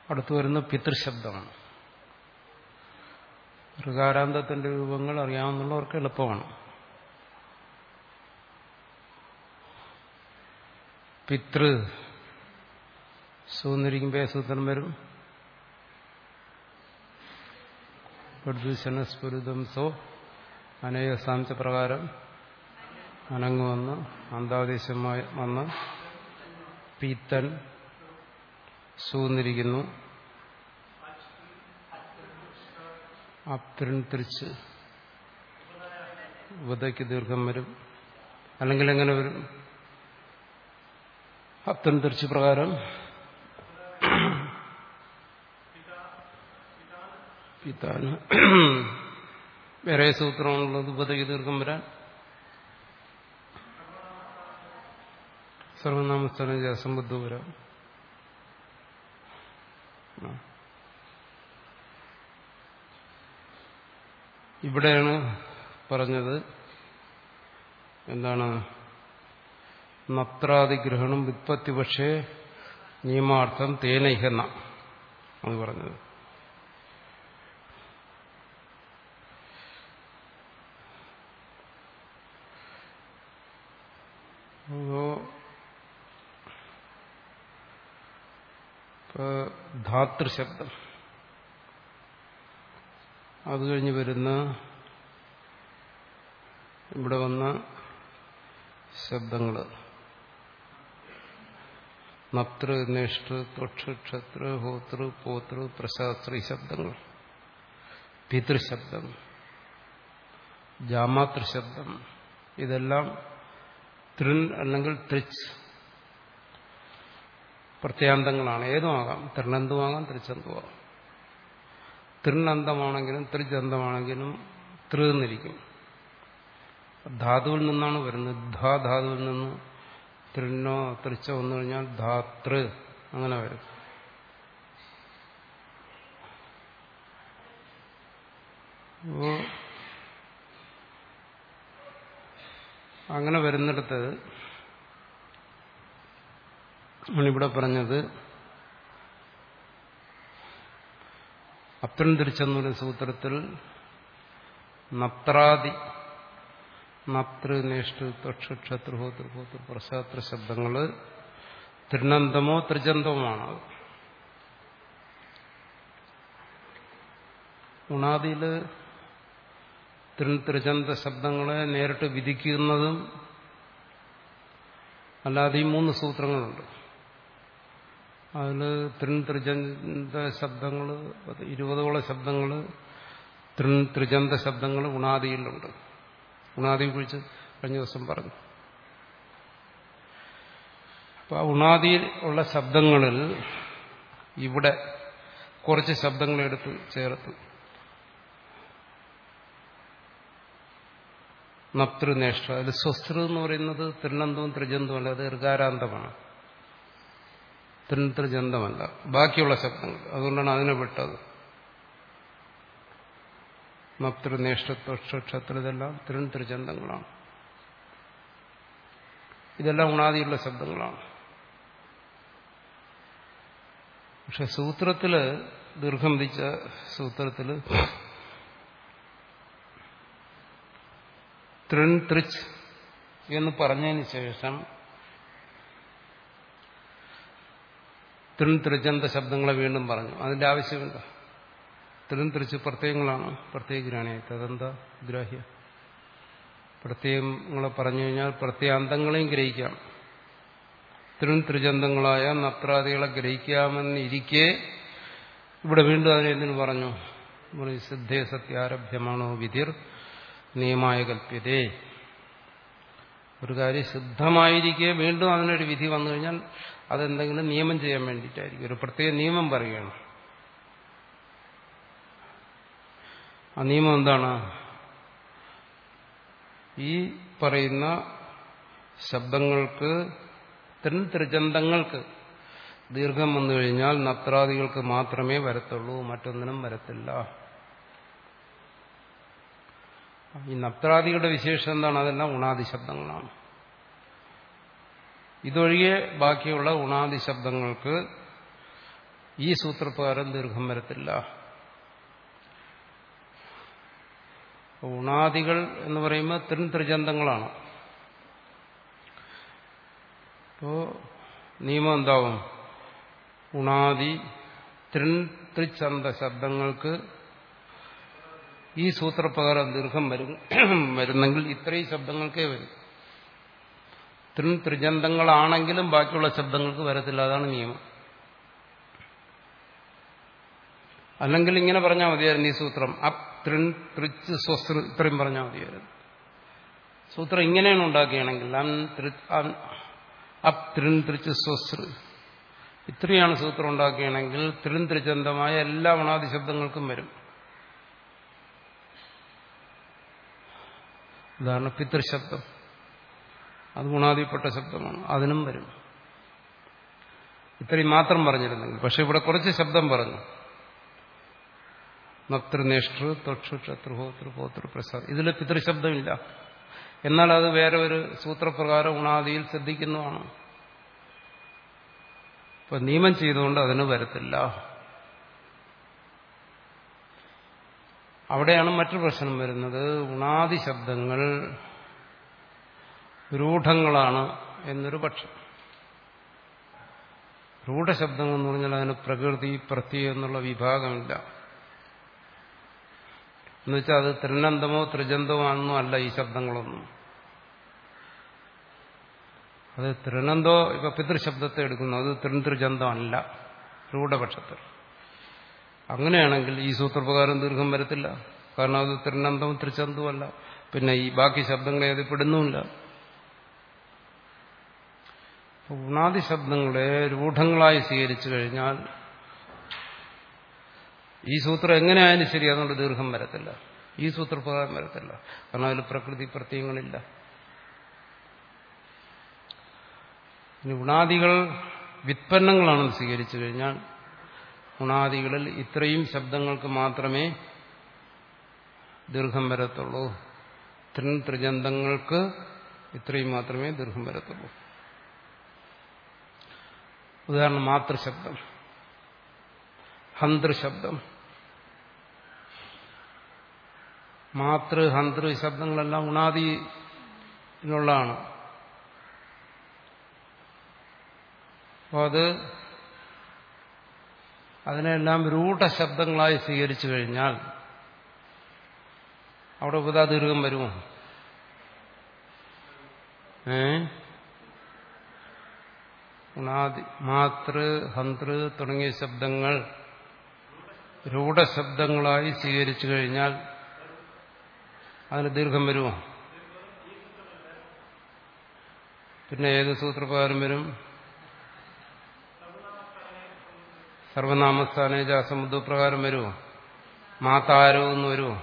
അടുത്തു വരുന്ന പിതൃശബ്ദമാണ് ഋകാരാന്തത്തിന്റെ രൂപങ്ങൾ അറിയാവുന്നവർക്ക് എളുപ്പമാണ് പിതൃ സൂന്നിരിക്കുമ്പോൾ സൂത്രം വരും പ്രദൂഷണസ്ഫുരിതം സോ അനേക സാംശ പ്രകാരം അനങ്ങ് വന്ന് അന്താദേശമായി വന്ന് പീത്തൻ സൂന്നിരിക്കുന്നു അപ്തിരൻ തിരിച്ച് ഉപതയ്ക്ക് ദീർഘം വരും അല്ലെങ്കിൽ എങ്ങനെ വരും അപ്തൻ തിരിച്ച് പ്രകാരം പിതാന് വേറെ സൂത്രമാണുള്ളത് ഉപതയ്ക്ക് ദീർഘം വരാൻ സർവനാമസ്ഥലം അസംബദ്ധ വരാം ഇവിടെയാണ് പറഞ്ഞത് എന്താണ് നത്രാദിഗ്രഹണം വിത്പത്തി പക്ഷേ നിയമാർത്ഥം തേനൈഹെന്ന അത് പറഞ്ഞത് ധാതൃശബ്ദം അത് കഴിഞ്ഞ് വരുന്ന ഇവിടെ വന്ന ശബ്ദങ്ങൾ നതൃ നിഷ്ഠ ത്വക്ഷ ക്ഷത്ര ഹോതൃ പോതൃ പ്രശാസ്ത്രീ ശബ്ദങ്ങൾ പിതൃശബ്ദം ജാമാതൃശബ്ദം ഇതെല്ലാം തൃൻ അല്ലെങ്കിൽ ത്രിച്ച് പ്രത്യാന്തങ്ങളാണ് ഏതുമാകാം തൃണന്തുമാകാം ത്രിച്ചന്തുമാകാം തൃണന്തമാണെങ്കിലും ത്രിജന്തമാണെങ്കിലും തൃന്നിരിക്കും ധാതുവിൽ നിന്നാണ് വരുന്നത് ധാ ധാതുവിൽ നിന്ന് തൃണ്ണോ തൃച്ചോ വന്നു കഴിഞ്ഞാൽ ധാതൃ അങ്ങനെ വരും അങ്ങനെ വരുന്നിടത്ത് ഇവിടെ പറഞ്ഞത് അപ്തൻ തിരിച്ചെന്നൊരു സൂത്രത്തിൽ നത്രാദി നതൃ നേഷ്ട ത്വക്ഷ ക്ഷത്രുഹോ ത്രിഹോത്ര പ്രശാത്ര ശബ്ദങ്ങൾ തൃണന്തമോ ത്രിജന്തവുമാണ് ഉണാദിയിൽ ത്രിജന്ത ശബ്ദങ്ങളെ നേരിട്ട് വിധിക്കുന്നതും അല്ലാതെ ഈ മൂന്ന് സൂത്രങ്ങളുണ്ട് അതിൽ തൃൺ ത്രിജന്ത ശബ്ദങ്ങൾ ഇരുപതോളം ശബ്ദങ്ങൾ തൃൺ ത്രിജന്ത ശബ്ദങ്ങൾ ഉണാദിയിലുണ്ട് ഉണാദിയെ കുറിച്ച് കഴിഞ്ഞ ദിവസം പറഞ്ഞു അപ്പൊ ആ ഉണാദിയിൽ ഉള്ള ശബ്ദങ്ങളിൽ ഇവിടെ കുറച്ച് ശബ്ദങ്ങൾ എടുത്ത് ചേർത്ത് നപ്തൃനേഷ്ട അതിൽ സ്വസ്തൃ എന്ന് പറയുന്നത് തൃണന്തവും ത്രിജന്തവും അല്ല അത് ഋകാരാന്തമാണ് തൃന്തൃജന്തമല്ല ബാക്കിയുള്ള ശബ്ദങ്ങൾ അതുകൊണ്ടാണ് അതിനെ വിട്ടത് നപ്തൃനേഷ്ടത്വക്ഷത്ര ഇതെല്ലാം തൃന്തൃജന്തങ്ങളാണ് ഇതെല്ലാം ഉണാദിയുള്ള ശബ്ദങ്ങളാണ് പക്ഷെ സൂത്രത്തില് ദീർഘം വിച്ച സൂത്രത്തില് തൃൺ ത്രിച്ച് എന്ന് പറഞ്ഞതിന് ശേഷം തൃൺ ത്രിജന്ത ശബ്ദങ്ങളെ വീണ്ടും പറഞ്ഞു അതിന്റെ ആവശ്യമില്ല തൃൺ ത്രിച്ച് പ്രത്യയങ്ങളാണ് പ്രത്യേകഗ്രാണിയായി തദന്ത ഗ്രാഹ്യ പ്രത്യയങ്ങളെ പറഞ്ഞു കഴിഞ്ഞാൽ പ്രത്യാന്തങ്ങളെയും ഗ്രഹിക്കാം തൃൺ ത്രിജന്തങ്ങളായ നത്രാദികളെ ഗ്രഹിക്കാമെന്നിരിക്കെ ഇവിടെ വീണ്ടും അതിനെന്തിനു പറഞ്ഞു സിദ്ധേ സത്യാരഭ്യമാണോ വിധിർ നിയമായ കൽപ്യതേ ഒരു കാര്യം സിദ്ധമായിരിക്കെ വീണ്ടും അതിനൊരു വിധി വന്നു കഴിഞ്ഞാൽ അതെന്തെങ്കിലും നിയമം ചെയ്യാൻ വേണ്ടിയിട്ടായിരിക്കും ഒരു പ്രത്യേക നിയമം പറയുകയാണ് ആ നിയമം എന്താണ് ഈ പറയുന്ന ശബ്ദങ്ങൾക്ക് തൃൺ ത്രിജന്തങ്ങൾക്ക് ദീർഘം വന്നു കഴിഞ്ഞാൽ നത്രാദികൾക്ക് മാത്രമേ വരത്തുള്ളൂ മറ്റൊന്നിനും വരത്തില്ല ഈ നപ്രാദികളുടെ വിശേഷം എന്താണ് അതെല്ലാം ഉണാദി ശബ്ദങ്ങളാണ് ഇതൊഴികെ ബാക്കിയുള്ള ഉണാദി ശബ്ദങ്ങൾക്ക് ഈ സൂത്രപ്രകാരം ദീർഘം വരത്തില്ല ഉണാദികൾ എന്ന് പറയുമ്പോൾ തൃൻ ത്രിജന്തങ്ങളാണ് അപ്പോ നിയമം എന്താവും ഉണാദി തൃൻ ത്രിചന്ത ശബ്ദങ്ങൾക്ക് ഈ സൂത്രപ്രകാരം ദീർഘം വരും വരുന്നെങ്കിൽ ഇത്രയും ശബ്ദങ്ങൾക്കേ വരും തൃൻ ത്രിജന്തങ്ങളാണെങ്കിലും ബാക്കിയുള്ള ശബ്ദങ്ങൾക്ക് വരത്തില്ല അതാണ് നിയമം അല്ലെങ്കിൽ ഇങ്ങനെ പറഞ്ഞാൽ മതിയായിരുന്നു ഈ സൂത്രം അപ് തൃൻ ത്രിച്ച് സ്വസ്തൃ ഇത്രയും പറഞ്ഞാൽ മതിയായിരുന്നു സൂത്രം ഇങ്ങനെയാണ് ഉണ്ടാക്കുകയാണെങ്കിൽ അൻ അപ് തൃൻ ത്രിച്ച് സ്വസ്തൃ ഇത്രയാണ് സൂത്രം ഉണ്ടാക്കുകയാണെങ്കിൽ തൃൻ ത്രിചന്തമായ എല്ലാ ഗുണാദി ശബ്ദങ്ങൾക്കും വരും ഉദാഹരണം പിതൃശബ്ദം അത് ഗുണാദിപ്പെട്ട ശബ്ദമാണ് അതിനും വരും ഇത്രയും മാത്രം പറഞ്ഞിരുന്നെങ്കിൽ പക്ഷെ ഇവിടെ കുറച്ച് ശബ്ദം പറഞ്ഞു നക്തൃനേഷ്ടൃ തൊക്ഷു ശത്രുഹോതൃ പോതൃ പ്രസാദ് ഇതിൽ പിതൃശബ്ദമില്ല എന്നാൽ അത് വേറെ ഒരു സൂത്രപ്രകാരം ഉണാദിയിൽ ശ്രദ്ധിക്കുന്നതാണ് ഇപ്പൊ നിയമം ചെയ്തുകൊണ്ട് അതിന് വരത്തില്ല അവിടെയാണ് മറ്റു പ്രശ്നം വരുന്നത് ഉണാദി ശബ്ദങ്ങൾ രൂഢങ്ങളാണ് എന്നൊരു പക്ഷം രൂഢശബ്ദങ്ങൾ എന്ന് പറഞ്ഞാൽ അതിന് പ്രകൃതി പ്രത്യം എന്നുള്ള വിഭാഗമില്ല എന്നുവെച്ചാൽ അത് ത്രിനന്തമോ ത്രിജന്തമോ ആണെന്നോ അല്ല ഈ ശബ്ദങ്ങളൊന്നും അത് ത്രിനന്തോ ഇപ്പൊ പിതൃശബ്ദത്തെ എടുക്കുന്നു അത് ത്രിന്തൃജന്തം അല്ല രൂഢപക്ഷത്തിൽ അങ്ങനെയാണെങ്കിൽ ഈ സൂത്രപ്രകാരം ദീർഘം വരത്തില്ല കാരണം അത് ത്രിനന്തവും ത്രിചന്തവും അല്ല പിന്നെ ഈ ബാക്കി ശബ്ദങ്ങളെ അത് പെടുന്നുമില്ല ഗുണാദി ശബ്ദങ്ങളെ രൂഢങ്ങളായി സ്വീകരിച്ചു കഴിഞ്ഞാൽ ഈ സൂത്രം എങ്ങനെയായാലും ശരി അതുകൊണ്ട് ദീർഘം വരത്തില്ല ഈ സൂത്രപ്രകാരം വരത്തില്ല കാരണം അതിൽ പ്രകൃതി പ്രത്യയങ്ങളില്ല ഇനി ഗുണാദികൾ വിത്പന്നങ്ങളാണെന്ന് സ്വീകരിച്ചു കഴിഞ്ഞാൽ ഗുണാദികളിൽ ഇത്രയും ശബ്ദങ്ങൾക്ക് മാത്രമേ ദീർഘം വരത്തുള്ളൂ തൃൻ ത്രിജന്തങ്ങൾക്ക് ഇത്രയും മാത്രമേ ദീർഘം വരത്തുള്ളൂ ഉദാഹരണം മാതൃശബ്ദം ഹന്തൃശബ്ദം മാതൃ ഹന്തൃ ശബ്ദങ്ങളെല്ലാം ഉണാദിയിലുള്ളതാണ് അപ്പോൾ അത് അതിനെല്ലാം രൂഢശബ്ദങ്ങളായി സ്വീകരിച്ചു കഴിഞ്ഞാൽ അവിടെ ഉപതാദീർഘം വരുമോ ഏ ഉണാദി മാതൃ ഹന്തൃ തുടങ്ങിയ ശബ്ദങ്ങൾ രൂഢശബ്ദങ്ങളായി സ്വീകരിച്ചു കഴിഞ്ഞാൽ അതിന് ദീർഘം വരുമോ പിന്നെ ഏത് സൂത്രപ്രകാരം വരും സർവനാമസ്ഥാനേജ സമുദ്രപ്രകാരം വരുമോ മാതാരോ എന്ന് വരുമോ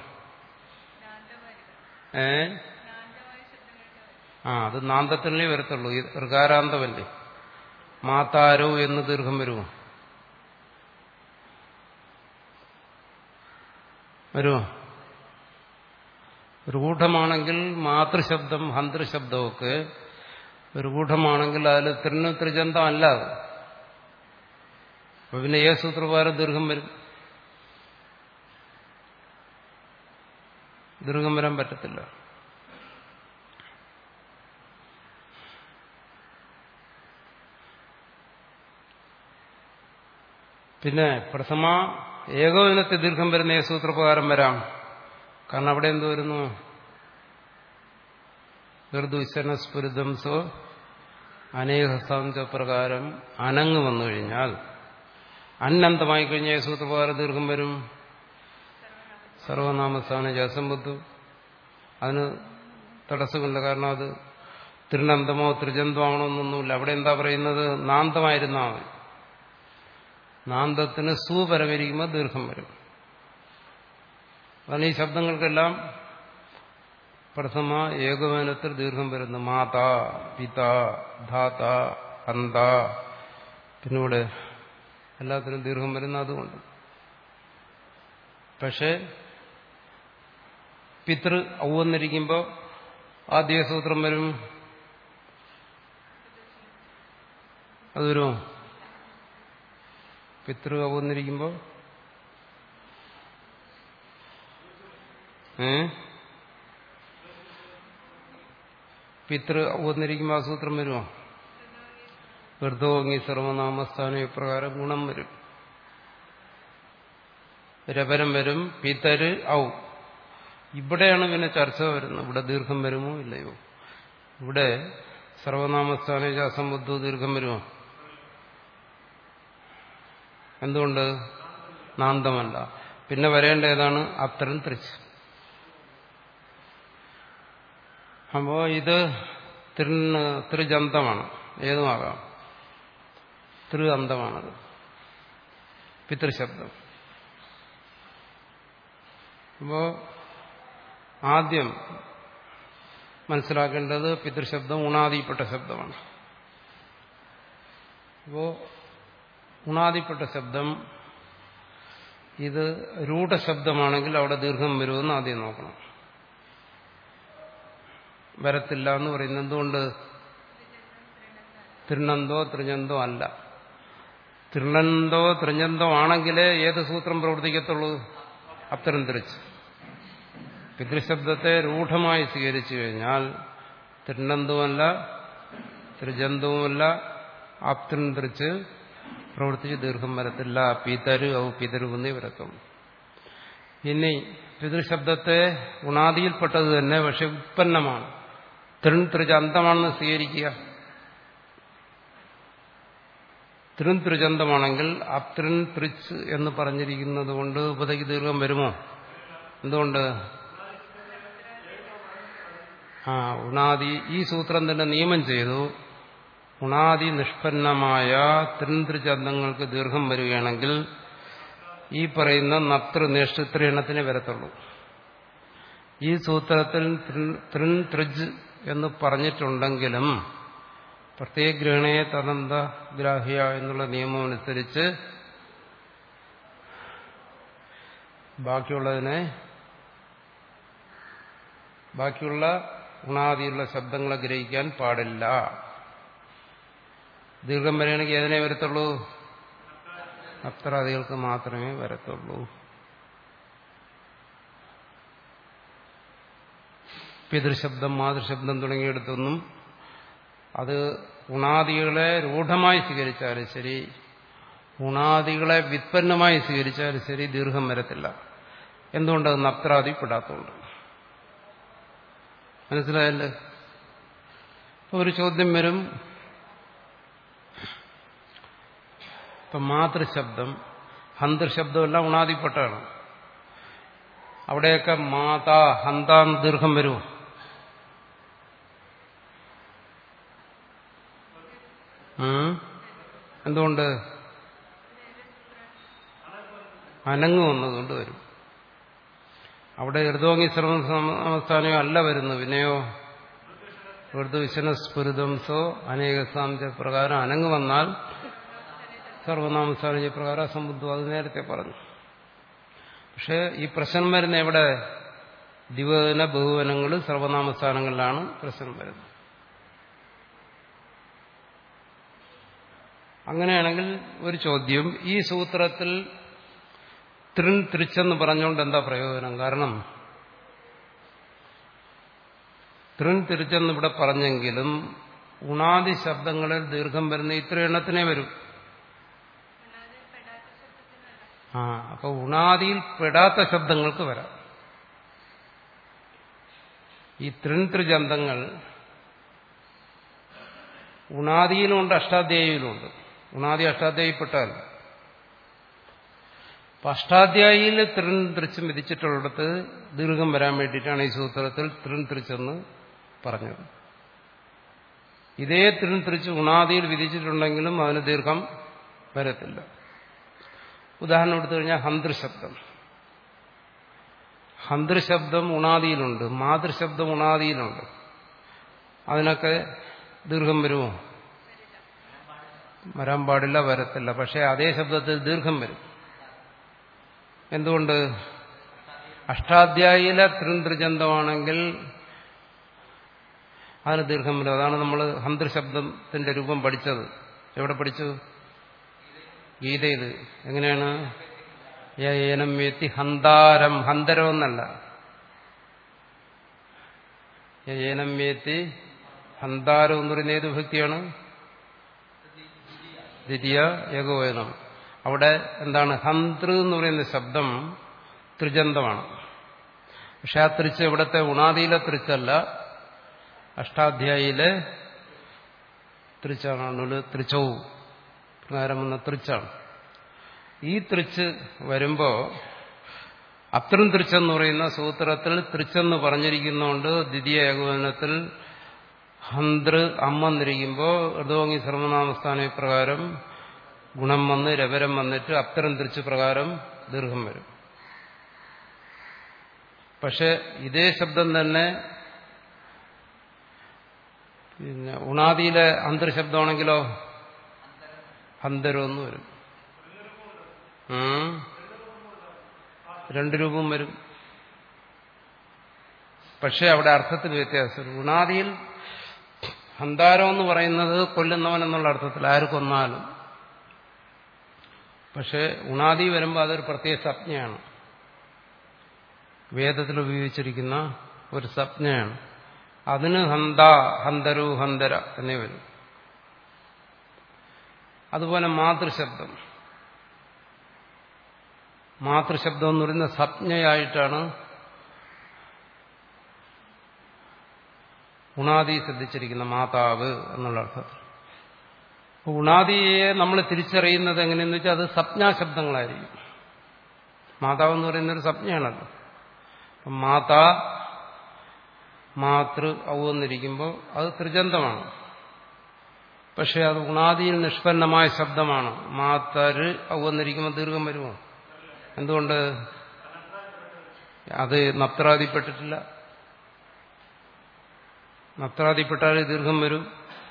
ഏ ആ അത് നാന്തത്തിലേ വരത്തുള്ളൂ ഈ ഋകാരാന്തമല്ലേ മാതാരോ എന്ന് ദീർഘം വരുമോ വരുമോ രൂഢമാണെങ്കിൽ മാതൃശബ്ദം ഹന്തൃശബ്ദമൊക്കെ രൂഢമാണെങ്കിൽ അതിൽ തൃണ് ത്രിജന്തം അല്ല അത് അപ്പൊ പിന്നെ ഏ സൂത്രപ്രകാരം ദീർഘം വരും ദീർഘം വരാൻ പറ്റത്തില്ല പിന്നെ പ്രഥമ ഏകോപനത്തെ ദീർഘം വരുന്ന ഏ സൂത്രപ്രകാരം വരാം കാരണം അവിടെ എന്ത് വരുന്നു ഋതുശനസ്ഫുരിതംസോ അനേകസാംശ പ്രകാരം അനങ്ങ് വന്നു കഴിഞ്ഞാൽ അന്നന്തമായി കഴിഞ്ഞ സൂത്രപ്രകാരം ദീർഘം വരും സർവനാമസ്ഥാന ജസംബുദ്ധു അതിന് തടസ്സമില്ല കാരണം അത് തിരുനന്തമോ ത്രിജന്തമാണോ എന്നൊന്നുമില്ല അവിടെ എന്താ പറയുന്നത് നാന്തമായിരുന്നാൽ മതി നാന്തത്തിന് സു പരമരിക്കുമ്പോൾ ദീർഘം വരും അതാണ് ഈ ശബ്ദങ്ങൾക്കെല്ലാം പ്രഥമ ഏകോപനത്തിൽ ദീർഘം വരുന്നു മാതാ പിത ധാത അന്ത പിന്നീട് എല്ലാത്തിനും ദീർഘം വരുന്ന അതുകൊണ്ട് പക്ഷേ പിതൃ ഔവന്നിരിക്കുമ്പോൾ ആദ്യ സൂത്രം വരും അത് വരുമോ പിതൃ വന്നിരിക്കുമ്പോൾ ഏ പിതൃ വന്നിരിക്കുമ്പോൾ ആ സൂത്രം വരുമോ വൃദ്ധോങ്ങി സർവനാമസ്ഥാനം ഇപ്രകാരം ഗുണം വരും രപരം വരും പിതര് ഔ ഇവിടെയാണ് പിന്നെ ചർച്ച വരുന്നത് ഇവിടെ ദീർഘം വരുമോ ഇല്ലയോ ഇവിടെ സർവനാമസ്ഥാന അസംബുദ്ധ ദീർഘം വരുമോ എന്തുകൊണ്ട് നാന്തമല്ല പിന്നെ വരേണ്ട ഏതാണ് അത്തരം തൃച്ച് അപ്പോ ഇത് തൃണ് ത്രിജന്തമാണ് ഏതുമാകാം തൃ അന്തമാണത് പിതൃശബ്ദം അപ്പോ ആദ്യം മനസ്സിലാക്കേണ്ടത് പിതൃശബ്ദം ഉണാദിപ്പെട്ട ശബ്ദമാണ് അപ്പോ ഉണാദിപ്പെട്ട ശബ്ദം ഇത് രൂഢശബ്ദമാണെങ്കിൽ അവിടെ ദീർഘം വരുമെന്ന് ആദ്യം നോക്കണം വരത്തില്ല എന്ന് പറയുന്നത് എന്തുകൊണ്ട് തൃണന്തോ ത്രിജന്തോ അല്ല തൃണന്തോ ത്രിജന്തോ ആണെങ്കിലേ ഏത് സൂത്രം പ്രവർത്തിക്കത്തുള്ളൂ അത്തരം തിരിച്ച് പിതൃശബ്ദത്തെ രൂഢമായി സ്വീകരിച്ചു കഴിഞ്ഞാൽ തൃണന്തവുമല്ല ത്രിജന്തവുമല്ല ആപ്തൃൻ തിരിച്ച് പ്രവർത്തിച്ച് ദീർഘം വരത്തില്ല പിതരു ഔ പിതരു എന്നേ വരത്തുള്ളൂ ഇനി പിതൃശബ്ദത്തെ ഗുണാദിയിൽപ്പെട്ടത് തന്നെ പക്ഷെ ഉത്പന്നമാണ് തൃൺ ത്രിജന്തമാണെന്ന് സ്വീകരിക്കുക തൃൺ ത്രിജന്തമാണെങ്കിൽ അത്രിൻ ത്രിച്ച് എന്ന് പറഞ്ഞിരിക്കുന്നത് കൊണ്ട് ഉപതയ്ക്ക് ദീർഘം വരുമോ എന്തുകൊണ്ട് ആ ഉണാദി ഈ സൂത്രം തന്നെ നിയമം ചെയ്തു ഉണാദി നിഷ്പന്നമായ തൃന്തൃചന്തങ്ങൾക്ക് ദീർഘം വരികയാണെങ്കിൽ ഈ പറയുന്ന നത്ര നേഷ്ടത്ര എണ്ണത്തിനെ വരത്തുള്ളൂ ഈ സൂത്രത്തിൽ തൃൻ ത്രിജ് എന്ന് പറഞ്ഞിട്ടുണ്ടെങ്കിലും പ്രത്യേക ഗ്രഹണയെ തദന്ത ഗ്രാഹ്യ എന്നുള്ള നിയമം അനുസരിച്ച് ബാക്കിയുള്ളതിനെ ബാക്കിയുള്ള ഗുണാദിയുള്ള ശബ്ദങ്ങളെ ഗ്രഹിക്കാൻ പാടില്ല ദീർഘം വരികയാണെങ്കിൽ ഏതിനെ വരത്തുള്ളൂ അത്രാദികൾക്ക് മാത്രമേ വരത്തുള്ളൂ പിതൃശബ്ദം മാതൃശബ്ദം തുടങ്ങിയെടുത്തൊന്നും അത് ഉണാദികളെ രൂഢമായി സ്വീകരിച്ചാലും ശരി ഉണാദികളെ വിത്പന്നമായി സ്വീകരിച്ചാലും ശരി ദീർഘം വരത്തില്ല എന്തുകൊണ്ടത് നപ്രാതി പെടാത്തതുകൊണ്ട് മനസ്സിലായല്ലേ ഒരു ചോദ്യം വരും ഇപ്പൊ മാതൃശബ്ദം ഹന്തൃശബ്ദമെല്ലാം ഉണാദിപ്പെട്ടാണ് അവിടെയൊക്കെ മാതാ ഹന്താൻ ദീർഘം വരുമോ എന്തുകൊണ്ട് അനങ്ങ് വന്നതുകൊണ്ട് വരും അവിടെ ഋതോങ്ങി ശ്രമസ്ഥാനയോ അല്ല വരുന്നു പിന്നെയോ ഋതു വിശനസ്ഫുരിതംസോ അനേകസാംജ പ്രകാരം അനങ്ങ് വന്നാൽ സർവനാമസ്ഥാന പ്രകാരം അസംബുദ്ധം അത് നേരത്തെ പറഞ്ഞു പക്ഷെ ഈ പ്രശ്നം വരുന്ന എവിടെ ദിവന ബഹുവനങ്ങൾ സർവനാമസ്ഥാനങ്ങളിലാണ് പ്രശ്നം വരുന്നത് അങ്ങനെയാണെങ്കിൽ ഒരു ചോദ്യം ഈ സൂത്രത്തിൽ തൃൺ തിരിച്ചെന്ന് പറഞ്ഞുകൊണ്ട് എന്താ പ്രയോജനം കാരണം തൃൺ തിരിച്ചെന്ന് ഇവിടെ പറഞ്ഞെങ്കിലും ഉണാദി ശബ്ദങ്ങളിൽ ദീർഘം വരുന്ന ഇത്ര എണ്ണത്തിനെ വരും ആ അപ്പൊ ഉണാദിയിൽ പെടാത്ത ശബ്ദങ്ങൾക്ക് വരാം ഈ തൃൺത്രിജന്തങ്ങൾ ഉണാദിയിലുമുണ്ട് അഷ്ടാധ്യായിയിലുമുണ്ട് ഉണാദി അഷ്ടാധ്യായിപ്പെട്ടാൽ അപ്പൊ അഷ്ടാധ്യായിയിൽ തൃൺ തൃച്ചും വിധിച്ചിട്ടുള്ളിടത്ത് ദീർഘം വരാൻ വേണ്ടിയിട്ടാണ് ഈ സൂത്രത്തിൽ തൃൺ തൃച്ചെന്ന് പറഞ്ഞത് ഇതേ തൃൺ തൃച്ച് ഉണാദിയിൽ വിധിച്ചിട്ടുണ്ടെങ്കിലും അതിന് ദീർഘം വരത്തില്ല ഉദാഹരണം എടുത്തു കഴിഞ്ഞാൽ ഹന്തൃശബ്ദം ഹന്തൃശബ്ദം ഉണാദിയിലുണ്ട് മാതൃശബ്ദം ഉണാദിയിലുണ്ട് അതിനൊക്കെ ദീർഘം വരുമോ വരാൻ പാടില്ല വരത്തില്ല പക്ഷെ അതേ ശബ്ദത്തിൽ ദീർഘം വരും എന്തുകൊണ്ട് അഷ്ടാധ്യായിലെ തൃന്തൃചന്തമാണെങ്കിൽ അതിന് ദീർഘം വരും അതാണ് നമ്മൾ ഹന്തൃശബ്ദത്തിന്റെ രൂപം പഠിച്ചത് എവിടെ പഠിച്ചു ഗീതയിൽ എങ്ങനെയാണ് ഏനം വേത്തി ഹന്താരം ഹന്തരം എന്നല്ല ഏനം വേത്തി ഹന്താരം എന്ന് പറയുന്ന ഏത് വിഭക്തിയാണ് ദ്വിതീയ ഏകോപനം അവിടെ എന്താണ് ഹന്തൃ എന്ന് പറയുന്ന ശബ്ദം ത്രിജന്തമാണ് പക്ഷെ ആ തൃച്ച് ഇവിടുത്തെ ഉണാദിയിലെ തൃച്ചല്ല അഷ്ടാധ്യായിയിലെ തൃച്ചാണ് തൃച്ചവും പ്രകാരം വന്ന തൃച്ചാണ് ഈ തൃച്ച് വരുമ്പോ അത്രം തൃച്ചെന്ന് പറയുന്ന സൂത്രത്തിൽ തൃച്ചെന്ന് പറഞ്ഞിരിക്കുന്നതുകൊണ്ട് ദ്വിതീയ ഏകോപനത്തിൽ ഹന്തൃ അമ്മെന്നിരിക്കുമ്പോൾ ഋതോങ്ങി സർവനാമസ്ഥാന പ്രകാരം ഗുണം വന്ന് രവരം വന്നിട്ട് അത്തരം തിരിച്ച് പ്രകാരം ദീർഘം വരും പക്ഷെ ഇതേ ശബ്ദം തന്നെ പിന്നെ ഉണാദിയിലെ അന്തർശബ്ദമാണെങ്കിലോ അന്തരം എന്ന് വരും ഉം. രണ്ട് രൂപം വരും പക്ഷെ അവിടെ അർത്ഥത്തിൽ വ്യത്യാസം ഉണാദിയിൽ ഹന്താരം എന്ന് പറയുന്നത് കൊല്ലുന്നവൻ എന്നുള്ള അർത്ഥത്തിൽ ആര് കൊന്നാലും പക്ഷെ ഉണാദി വരുമ്പോൾ അതൊരു പ്രത്യേക സംജ്ഞയാണ് വേദത്തിൽ ഉപയോഗിച്ചിരിക്കുന്ന ഒരു സംജ്ഞയാണ് അതിന് ഹന്ത ഹന്തരു ഹന്തര എന്നേ വരും അതുപോലെ മാതൃശബ്ദം മാതൃശബ്ദം എന്ന് പറയുന്ന സംജ്ഞയായിട്ടാണ് ഉണാദി ശ്രദ്ധിച്ചിരിക്കുന്ന മാതാവ് എന്നുള്ള അർത്ഥത്തിൽ അപ്പോൾ ഉണാദിയെ നമ്മൾ തിരിച്ചറിയുന്നത് എങ്ങനെയെന്ന് വെച്ചാൽ അത് സംജ്ഞാശബ്ദങ്ങളായിരിക്കും മാതാവ് എന്ന് പറയുന്ന ഒരു സംജ്ഞയാണല്ലോ അപ്പം മാതാ മാതൃ ഔ എന്നിരിക്കുമ്പോൾ അത് ത്രിജന്തമാണ് പക്ഷെ അത് ഉണാദിയിൽ നിഷ്പന്നമായ ശബ്ദമാണ് മാതര് ഔ എന്നിരിക്കുമ്പോൾ ദീർഘം വരുമോ എന്തുകൊണ്ട് അത് നപ്ത്രാദിപ്പെട്ടിട്ടില്ല നപ്ത്രാദിപ്പെട്ടാൽ ദീർഘം വരും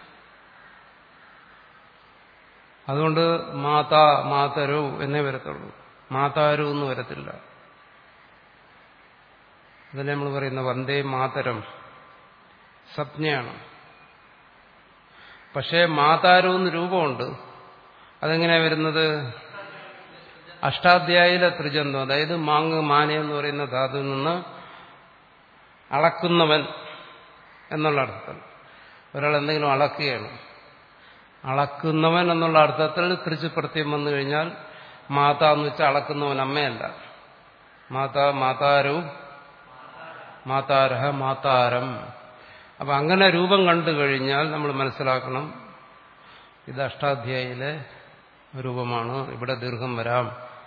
അതുകൊണ്ട് മാതാ മാതരോ എന്നേ വരത്തുള്ളൂ മാതാരോ എന്ന് വരത്തില്ല അതല്ലേ നമ്മൾ പറയുന്ന വന്ദേ മാതരം സംജ്ഞയാണ് പക്ഷേ മാതാരോ എന്ന് രൂപമുണ്ട് അതെങ്ങനെയാ വരുന്നത് അഷ്ടാധ്യായിലെ ത്രിജന്തം അതായത് മാങ് മാന എന്ന് പറയുന്ന ധാതുവിൽ നിന്ന് അളക്കുന്നവൻ എന്നുള്ള അർത്ഥത്തിൽ ഒരാൾ എന്തെങ്കിലും അളക്കുകയാണ് അളക്കുന്നവൻ എന്നുള്ള അർത്ഥത്തിൽ തിരിച്ചു പ്രത്യം വന്നു കഴിഞ്ഞാൽ മാത എന്ന് വെച്ചാൽ അളക്കുന്നവൻ അമ്മയല്ല മാതാ മാതാരവും മാതാരഹ മാതാരം അപ്പൊ അങ്ങനെ രൂപം കണ്ടു കഴിഞ്ഞാൽ നമ്മൾ മനസ്സിലാക്കണം ഇത് അഷ്ടാധ്യായിലെ രൂപമാണ് ഇവിടെ ദീർഘം വരാം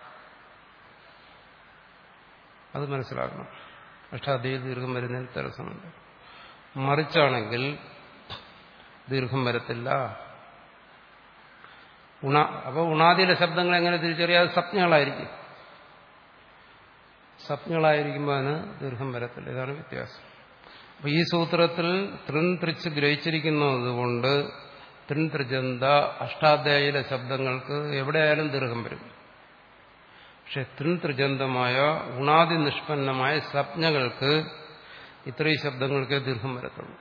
അത് മനസ്സിലാക്കണം അഷ്ടാധ്യായിൽ ദീർഘം വരുന്നതിൽ തടസ്സമുണ്ട് മറിച്ചാണെങ്കിൽ ദീർഘം വരത്തില്ല ഉണ അപ്പൊ ഉണാദിയിലെ ശബ്ദങ്ങൾ എങ്ങനെ തിരിച്ചറിയാതെ സ്വപ്നങ്ങളായിരിക്കും സ്വപ്നങ്ങളായിരിക്കുമ്പോൾ അതിന് ദീർഘം വരത്തില്ല ഇതാണ് വ്യത്യാസം അപ്പൊ ഈ സൂത്രത്തിൽ തൃൻ ത്രിച്ച് ഗ്രഹിച്ചിരിക്കുന്നത് കൊണ്ട് തൃൻ ത്രിജന്ത അഷ്ടാധ്യായിലെ ശബ്ദങ്ങൾക്ക് എവിടെയായാലും ദീർഘം വരും പക്ഷെ തൃൻ ത്രിജന്തമായ ഉണാദി നിഷ്പന്നമായ സ്വപ്നങ്ങൾക്ക് ഇത്രയും ശബ്ദങ്ങൾക്കേ ദീർഘം വരത്തുള്ളൂ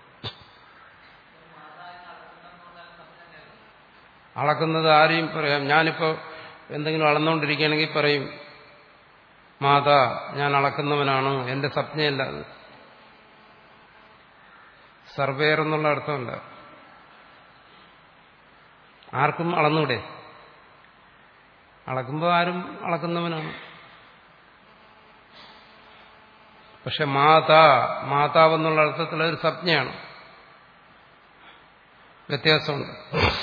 അളക്കുന്നത് ആരെയും പറയാം ഞാനിപ്പോ എന്തെങ്കിലും അളന്നുകൊണ്ടിരിക്കുകയാണെങ്കിൽ പറയും മാതാ ഞാൻ അളക്കുന്നവനാണ് എന്റെ സ്വപ്നയല്ല അത് സർവേയർ എന്നുള്ള അർത്ഥമല്ല ആർക്കും അളന്നൂടെ അളക്കുമ്പോൾ ആരും അളക്കുന്നവനാണ് പക്ഷെ മാതാ മാതാവ് എന്നുള്ള അർത്ഥത്തിൽ ഒരു സംജ്ഞയാണ് വ്യത്യാസമുണ്ട്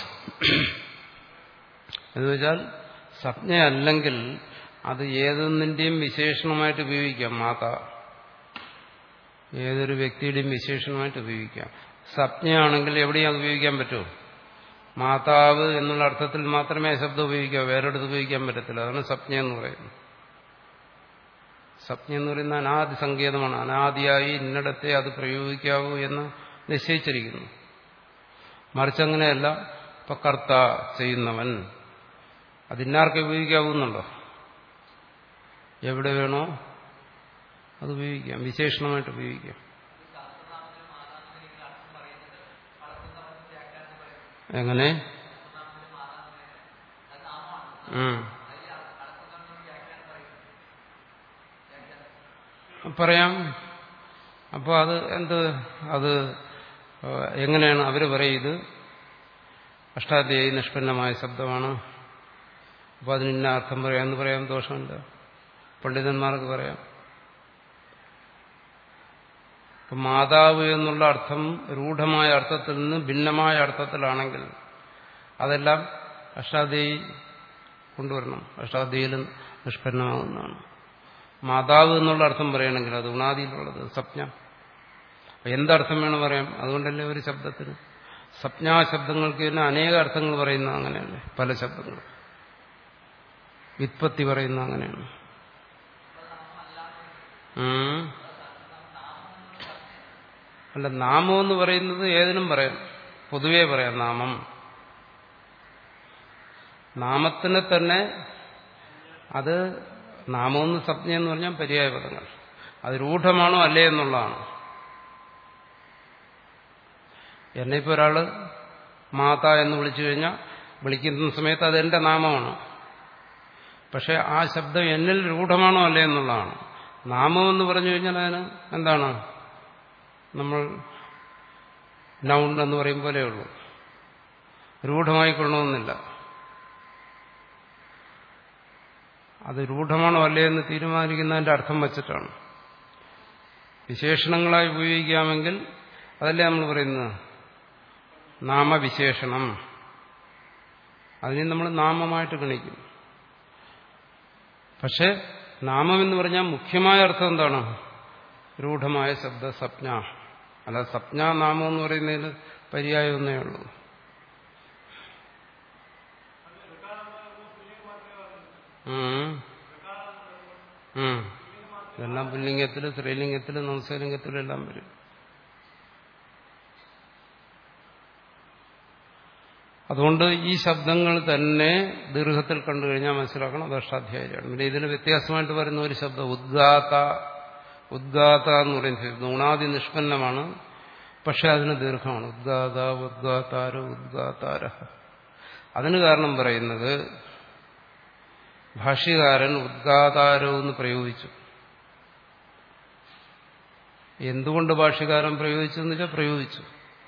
എന്ന് വെച്ചാൽ സംജ്ഞയല്ലെങ്കിൽ അത് ഏതൊന്നിന്റെയും വിശേഷണമായിട്ട് ഉപയോഗിക്കാം മാതാ ഏതൊരു വ്യക്തിയുടെയും വിശേഷണമായിട്ട് ഉപയോഗിക്കാം സംജ്ഞയാണെങ്കിൽ എവിടെയും അത് ഉപയോഗിക്കാൻ പറ്റുമോ മാതാവ് എന്നുള്ള അർത്ഥത്തിൽ മാത്രമേ ശബ്ദം ഉപയോഗിക്കാവൂ വേറെടുത്ത് ഉപയോഗിക്കാൻ പറ്റത്തില്ല അതാണ് സംജ്ഞ എന്ന് പറയുന്നത് സംജ്ഞ എന്ന് പറയുന്ന അനാദി സങ്കേതമാണ് അനാദിയായി ഇന്നിടത്തെ അത് പ്രയോഗിക്കാവൂ എന്ന് നിശ്ചയിച്ചിരിക്കുന്നു മറിച്ചങ്ങനെയല്ല ഇപ്പൊ കർത്ത ചെയ്യുന്നവൻ അതിന്നാർക്ക് ഉപയോഗിക്കാവുന്നുണ്ടോ എവിടെ വേണോ അത് ഉപയോഗിക്കാം വിശേഷണമായിട്ട് ഉപയോഗിക്കാം എങ്ങനെ ഉം. പറയാം അപ്പോൾ അത് എന്ത് അത് ഏഹ്, എങ്ങനെയാണ് അവർ പറയും ഇത് അഷ്ടാധ്യായി നിഷ്പന്നമായ ശബ്ദമാണ് അപ്പോൾ അതിന് ഇന്ന അർത്ഥം പറയാമെന്ന് പറയാൻ ദോഷമില്ല പണ്ഡിതന്മാർക്ക് പറയാം ഇപ്പം മാതാവ് എന്നുള്ള അർത്ഥം രൂഢമായ അർത്ഥത്തിൽ നിന്ന് ഭിന്നമായ അർത്ഥത്തിലാണെങ്കിൽ അതെല്ലാം അഷ്ടാധ്യായി കൊണ്ടുവരണം അഷ്ടാധ്യയിലും നിഷ്പന്നമാകുന്നതാണ് മാതാവ് എന്നുള്ള അർത്ഥം പറയണമെങ്കിൽ അത് ഉണാദിയിലുള്ളത് സപ്ന അപ്പൊ എന്തർത്ഥം വേണം പറയാം അതുകൊണ്ടല്ലേ ഒരു ശബ്ദത്തിന് സപ്നാശബ്ദങ്ങൾക്ക് തന്നെ അനേക അർത്ഥങ്ങൾ പറയുന്ന അങ്ങനെയല്ലേ പല ശബ്ദങ്ങൾ വിത്പത്തി പറയുന്ന അങ്ങനെയാണ് ഉം. അല്ല നാമം എന്ന് പറയുന്നത് ഏതിനും പറയാം പൊതുവേ പറയാം നാമം നാമത്തിനെ തന്നെ അത് നാമമെന്ന് സപ്ന എന്ന് പറഞ്ഞാൽ പര്യായ പദങ്ങൾ അത് രൂഢമാണോ അല്ലേ എന്നുള്ളതാണ് എന്നെ ഇപ്പോൾ ഒരാൾ മാത എന്ന് വിളിച്ചു കഴിഞ്ഞാൽ വിളിക്കുന്ന സമയത്ത് അത് എൻ്റെ നാമമാണ് പക്ഷെ ആ ശബ്ദം എന്നിൽ രൂഢമാണോ അല്ലേ എന്നുള്ളതാണ് നാമം എന്ന് പറഞ്ഞു കഴിഞ്ഞാൽ അതിന് എന്താണ് നമ്മൾ നൗൺ എന്ന് പറയും പോലെയേ ഉള്ളൂ രൂഢമായിക്കൊള്ളണമെന്നില്ല അത് രൂഢമാണോ അല്ലേ എന്ന് തീരുമാനിക്കുന്നതിന്റെ അർത്ഥം വച്ചിട്ടാണ് വിശേഷണങ്ങളായി ഉപയോഗിക്കാമെങ്കിൽ അതല്ലേ നമ്മൾ പറയുന്നത് നാമവിശേഷണം അതിനെ നമ്മൾ നാമമായിട്ട് ഗണിക്കും പക്ഷെ നാമം എന്ന് പറഞ്ഞാൽ മുഖ്യമായ അർത്ഥം എന്താണ് രൂഢമായ ശബ്ദ സപ്ന അല്ല സപ്ന നാമം എന്ന് പറയുന്നതിൽ പര്യായം ഒന്നേ ഉള്ളൂ ഉം. ഉം. ഇതെല്ലാം പുല്ലിംഗത്തിലും സ്ത്രീലിംഗത്തിലും നംസലിംഗത്തിലും എല്ലാം വരും അതുകൊണ്ട് ഈ ശബ്ദങ്ങൾ തന്നെ ദീർഘത്തിൽ കണ്ടു കഴിഞ്ഞാൽ മനസ്സിലാക്കണം അത് അഷ്ടാധ്യായാണ് പിന്നെ ഇതിന് വ്യത്യാസമായിട്ട് വരുന്ന ഒരു ശബ്ദം ഉദ്ഗാത ഉദ്ഗാത എന്ന് പറയുന്ന ശബ്ദം ഉണാദി നിഷ്പന്നമാണ് പക്ഷെ അതിന് ദീർഘമാണ് ഉദ്ഗാത ഉദ്ഗാതാര ഉദ്ഗാതാര അതിന് കാരണം പറയുന്നത് ഭാഷ്യകാരൻ ഉദ്ഗാതാരോ എന്ന് പ്രയോഗിച്ചു എന്തുകൊണ്ട് ഭാഷ്യകാരൻ പ്രയോഗിച്ചു എന്ന് വെച്ചാൽ പ്രയോഗിച്ചു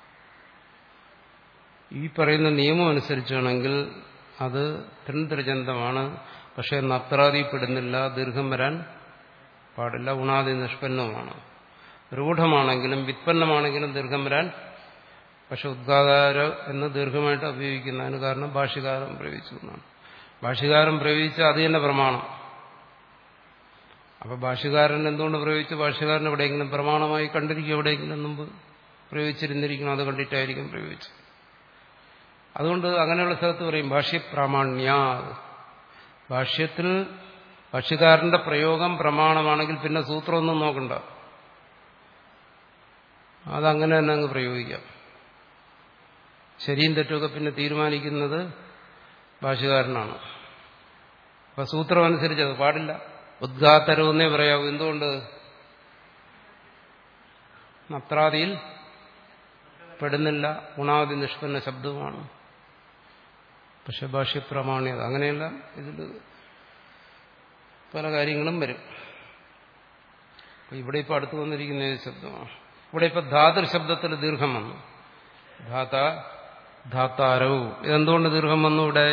ഈ പറയുന്ന നിയമം അനുസരിച്ചാണെങ്കിൽ അത് തൃന്തൃജന്തമാണ് പക്ഷെ നത്രാതിപ്പെടുന്നില്ല ദീർഘം വരാൻ പാടില്ല ഉണാദി നിഷ്പന്നമാണ് രൂഢമാണെങ്കിലും വിത്പന്നമാണെങ്കിലും ദീർഘം വരാൻ പക്ഷെ ഉദ്ഗാതാര എന്ന് ദീർഘമായിട്ട് ഉപയോഗിക്കുന്നതിന് കാരണം ഭാഷ്യകാരം പ്രയോഗിച്ചു എന്നാണ് ഭാഷ്യകാരൻ പ്രയോഗിച്ച അത് തന്നെ പ്രമാണം അപ്പൊ ഭാഷ്യകാരൻ എന്തുകൊണ്ട് പ്രയോഗിച്ചു ഭാഷ്യകാരൻ എവിടെയെങ്കിലും പ്രമാണമായി കണ്ടിരിക്കും എവിടെയെങ്കിലും മുമ്പ് പ്രയോഗിച്ചിരുന്നിരിക്കണം അത് കണ്ടിട്ടായിരിക്കും പ്രയോഗിച്ചത് അതുകൊണ്ട് അങ്ങനെയുള്ള സ്ഥലത്ത് പറയും ഭാഷ്യപ്രാമാണ്യ ഭാഷ്യത്തിൽ ഭാഷ്യകാരന്റെ പ്രയോഗം പ്രമാണമാണെങ്കിൽ പിന്നെ സൂത്രമൊന്നും നോക്കണ്ട അതങ്ങനെ തന്നെ അങ്ങ് പ്രയോഗിക്കാം ശരിയും തെറ്റുമൊക്കെ പിന്നെ തീരുമാനിക്കുന്നത് ഭാഷകാരനാണ് അപ്പൊ സൂത്രം അനുസരിച്ച് അത് പാടില്ല ഉദ്ഘാത്തരവെന്നേ പറയാവൂ എന്തുകൊണ്ട് നത്രാദിയിൽ പെടുന്നില്ല ഗുണാദി നിഷ്പന്ന ശബ്ദവുമാണ് പക്ഷെ ഭാഷ്യപ്രമാണ്യത അങ്ങനെയല്ല ഇതിൽ പല കാര്യങ്ങളും വരും അപ്പൊ ഇവിടെ ഇപ്പൊ അടുത്ത് വന്നിരിക്കുന്ന ഏത് ശബ്ദമാണ് ഇവിടെ ഇപ്പൊ ധാതൃ ശബ്ദത്തിൽ ദീർഘം വന്നു ധാത ധാത്താരവും ഇതെന്തുകൊണ്ട് ദീർഘം വന്നു ഇവിടെ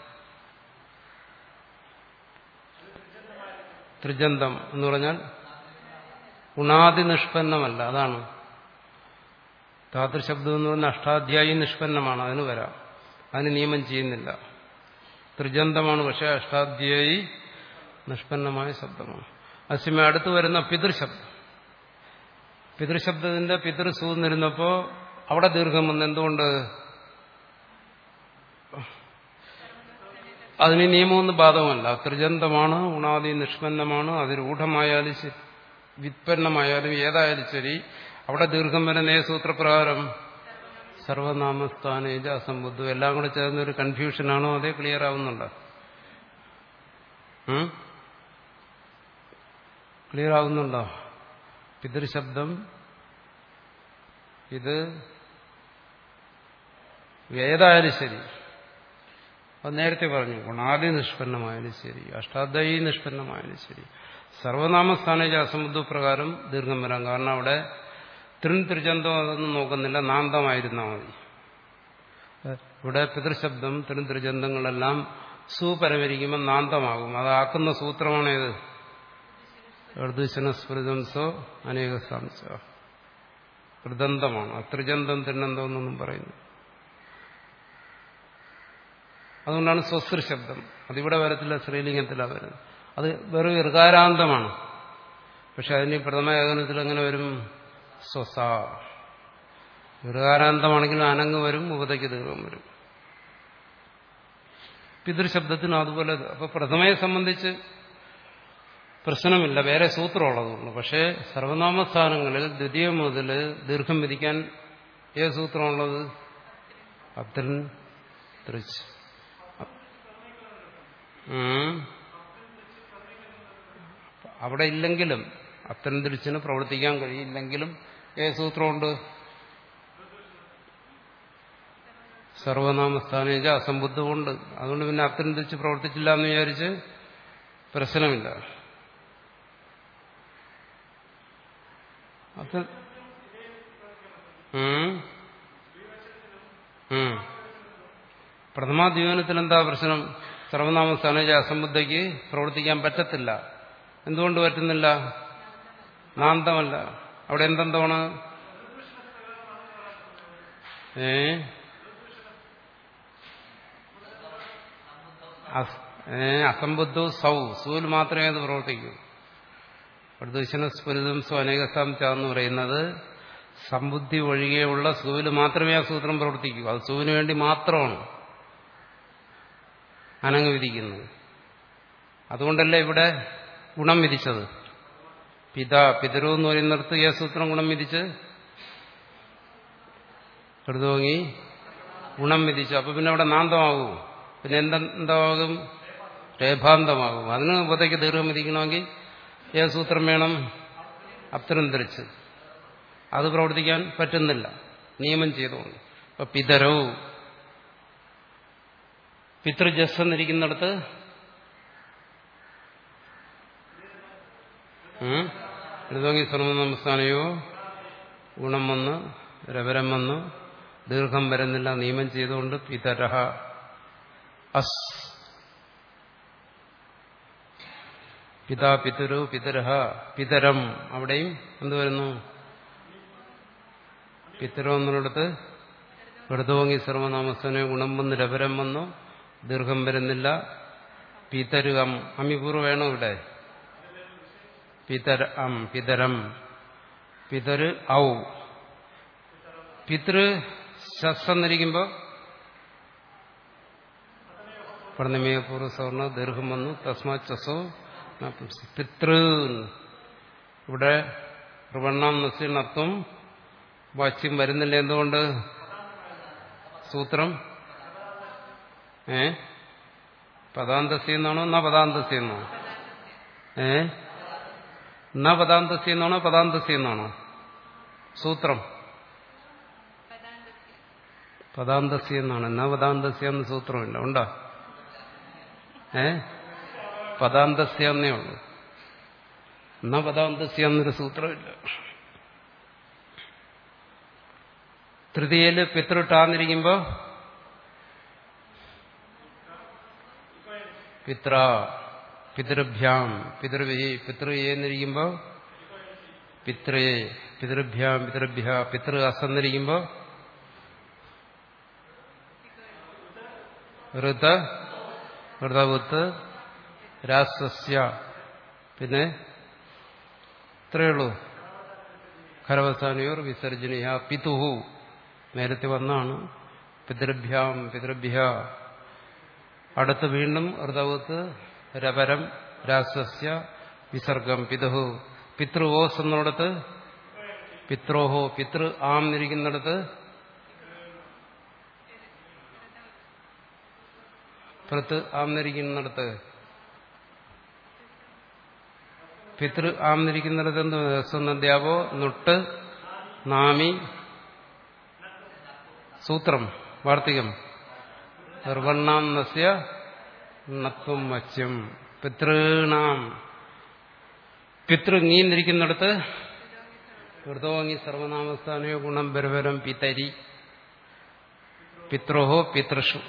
ത്രിജന്തം എന്ന് പറഞ്ഞാൽ ഗുണാദി നിഷ്പന്നമല്ല അതാണ് ധാതൃശബ്ദം എന്ന് പറഞ്ഞാൽ അഷ്ടാധ്യായി നിഷ്പന്നമാണ് അതിന് വരാം അതിന് നിയമം ചെയ്യുന്നില്ല ത്രിജന്തമാണ് പക്ഷെ അഷ്ടാധ്യായി നിഷ്പന്നമായ ശബ്ദമാണ് അസിമ അടുത്ത് വരുന്ന പിതൃശബ്ദം പിതൃശബ്ദത്തിന്റെ പിതൃസൂ എന്നിരുന്നപ്പോ അവിടെ ദീർഘം വന്ന് എന്തുകൊണ്ട് അതിന് നിയമമൊന്നും ബാധകമല്ല ത്രിജന്തമാണ് ഉണാദി നിഷ്പന്നമാണ് അത് രൂഢമായാലും ശരി വിത്പന്നമായാലും ഏതായാലും ശരി അവിടെ ദീർഘം വരുന്ന ഏ സൂത്രപ്രകാരം സർവനാമസ്ഥാനേജ അസംബുദ്ധം എല്ലാം കൂടെ ചേർന്ന ഒരു കൺഫ്യൂഷനാണോ അതേ ക്ലിയർ ആവുന്നുണ്ടോ ക്ലിയർ ആവുന്നുണ്ടോ പിതൃശബ്ദം ഇത് ഏതായാലും ശരി അത് നേരത്തെ പറഞ്ഞു ഗുണാദി നിഷ്പന്നമായാലും ശരി അഷ്ടാധ്യായി നിഷ്പന്നമായാലും ശരി സർവനാമസ്ഥാനജ അസമുദ്ര പ്രകാരം ദീർഘം വരാം കാരണം അവിടെ തൃൺ ത്രിചന്തം അതൊന്നും നോക്കുന്നില്ല നാന്തമായിരുന്നാൽ മതി ഇവിടെ പിതൃശബ്ദം തൃൺ ത്രിചന്തങ്ങളെല്ലാം സുപരമരിക്കുമ്പോൾ നാന്തമാകും അതാക്കുന്ന സൂത്രമാണ് ഏത് ഋതുശനസ്മൃതംസോ അനേക സാംസ കൃതന്തമാണ് അത്രിജന്തം തിരുനന്തം എന്നൊന്നും പറയുന്നു അതുകൊണ്ടാണ് സ്വസ്ത്ര ശബ്ദം അതിവിടെ വരത്തില്ല ശ്രീലിംഗത്തിലാണ് വരുന്നത് അത് വെറും ഇർകാരാന്തമാണ് പക്ഷെ അതിന് പ്രഥമ ഏകനത്തിൽ എങ്ങനെ വരും സ്വസ ഇർകാരാന്തമാണെങ്കിലും അനങ്ങ് വരും ഉപതയ്ക്ക് ദീർഘം വരും പിതൃശബ്ദത്തിന് അതുപോലെ അപ്പൊ പ്രഥമയെ സംബന്ധിച്ച് പ്രശ്നമില്ല വേറെ സൂത്രമുള്ളതുകൊണ്ട് പക്ഷേ സർവനാമസ്ഥാനങ്ങളിൽ ദ്വിതീയം മുതൽ ദീർഘം വിധിക്കാൻ ഏത് സൂത്രമുള്ളത് അത്രൻ തൃച്ച് അവിടെ ഇല്ലെങ്കിലും അത്തരം തിരിച്ചിന് പ്രവർത്തിക്കാൻ കഴിയില്ലെങ്കിലും ഏത് സൂത്രമുണ്ട് സർവനാമസ്ഥാനേജ അസംബുദ്ധമുണ്ട് അതുകൊണ്ട് പിന്നെ അത്തരം തിരിച്ച് പ്രവർത്തിച്ചില്ല എന്ന് വിചാരിച്ച് പ്രശ്നമില്ല അത് പ്രഥമാദ്വീപനത്തിൽ എന്താ പ്രശ്നം സർവനാമസ്ഥാനജ അസംബുദ്ധയ്ക്ക് പ്രവർത്തിക്കാൻ പറ്റത്തില്ല എന്തുകൊണ്ട് പറ്റുന്നില്ല നാന്തമല്ല അവിടെ എന്തെന്താണ് ഏ അസംബുദ്ധ സൗ സൂൽ മാത്രമേ അത് പ്രവർത്തിക്കൂ പ്രദൂഷണ സ്ഫുരിതം സ്വ അനേകസ്ഥാം എന്ന് പറയുന്നത് സമ്പുദ്ധി ഒഴികെയുള്ള സൂവിൽ മാത്രമേ ആ സൂത്രം പ്രവർത്തിക്കൂ അത് സൂവിന് വേണ്ടി മാത്രമാണ് അനങ്ങ് വിധിക്കുന്നത് അതുകൊണ്ടല്ലേ ഇവിടെ ഗുണം വിധിച്ചത് പിത പിതരു എന്ന് പറയുന്നിടത്ത് ഏ സൂത്രം ഗുണം വിധിച്ച് കൃതോങ്ങി ഗുണം വിധിച്ചു അപ്പൊ പിന്നെ അവിടെ നാന്തമാകും പിന്നെ എന്തെന്താകും രേഭാന്തമാകും അതിന് ഉപതയ്ക്ക് ദീർഘം വിധിക്കണമെങ്കിൽ ഏത് സൂത്രം വേണം അത്തരം ധരിച്ച് അത് പ്രവർത്തിക്കാൻ പറ്റുന്നില്ല നിയമം ചെയ്തുകൊണ്ട് അപ്പൊ പിതരവും പിതൃജസ് എന്നിരിക്കുന്നിടത്ത് എഴുതോങ്ങി സർവനമസ്ഥാനയോ ഗുണം വന്ന് രവരം വന്ന് ദീർഘം വരുന്നില്ല നിയമം ചെയ്തുകൊണ്ട് പിതരഹ അസ് പിതാ പിതരു പിതരഹ പിതരം അവിടെയും എന്ത് വരുന്നു പിതരോ എന്നുള്ളിടത്ത് വെറുതോങ്ങി സർവനാമസ്ഥനെ ഗുണം വന്ന് രവരം വന്നു ദീർഘം വരുന്നില്ല പിതരുകം അമിപൂർവ വേണോ ഇവിടെ പിതര അം പിതരം പിതര് ഔ പിതൃ ശസ് എന്നിരിക്കുമ്പോ പടനിമയപൂർവ്വ സവർണ ദീർഘം വന്നു തസ്മാ ചസോ പിതൃ ഇവിടെ പ്രവണ്ണാം നസ്യനർത്ഥം വാച്യം വരുന്നില്ല എന്തുകൊണ്ട് സൂത്രം ഏ പദാന്തസ്യ എന്നാണോ എന്നാ പദാന്തസ്യ എന്നാണോ ഏ എന്നാ പദാന്തസ്യ എന്നാണോ പദാന്തസ്യ എന്നാണോ സൂത്രം പദാന്തസ്യ എന്നാണ് എന്നാ പദാന്തസ്യ എന്ന് സൂത്രമില്ല ഉണ്ടോ ഏ പദാന്തസ്യ എന്നേ ഉള്ളൂ എന്നാ പദാന്തസ്യ എന്നൊരു സൂത്രമില്ല തൃതീയയില് പിതൃട്ടാന്നിരിക്കുമ്പോ പിത്ര പിതൃഭ്യാം പിതൃവി പിതൃയെന്നിരിക്കുമ്പോ പിത്രയെ പിതൃഭ്യാം പിതൃഭ്യ പിതൃ അസന്നിരിക്കുമ്പോ ഋത ഋതവുത്ത് രാസസ്യ പിന്നെ ഇത്രയേ ഉള്ളൂ ഖരവസാനയോർ വിസർജനീയ പിതുഹു നേരത്തെ വന്നാണ് പിതൃഭ്യാം പിതൃഭ്യ അടുത്ത് വീണ്ടും ഋതവത്ത് രപരം രാസസ്യ വിസർഗം പിതുഹു പിതൃവോസ് എന്നിടത്ത് പിത്രോഹോ പിതൃ ആം എന്നിരിക്കുന്നിടത്ത് പ്രത്ത് ആംന്നിരിക്കുന്നിടത്ത് പിതൃ ആംന്നിരിക്കുന്നിടത്ത് എന്ത് സ്വന്തധ്യാപോ നൊട്ട് നാമി സൂത്രം വാർത്തികം നിർവണ്ണാം നസ്യ നത്വം മത്സ്യം പിതൃണാം പിതൃ നീന്നിരിക്കുന്നിടത്ത് വൃതോങ്ങി സർവനാമസ്ഥാനയോ ഗുണം ബരവരം പിതരി പിത്രോഹോ പിതൃഷു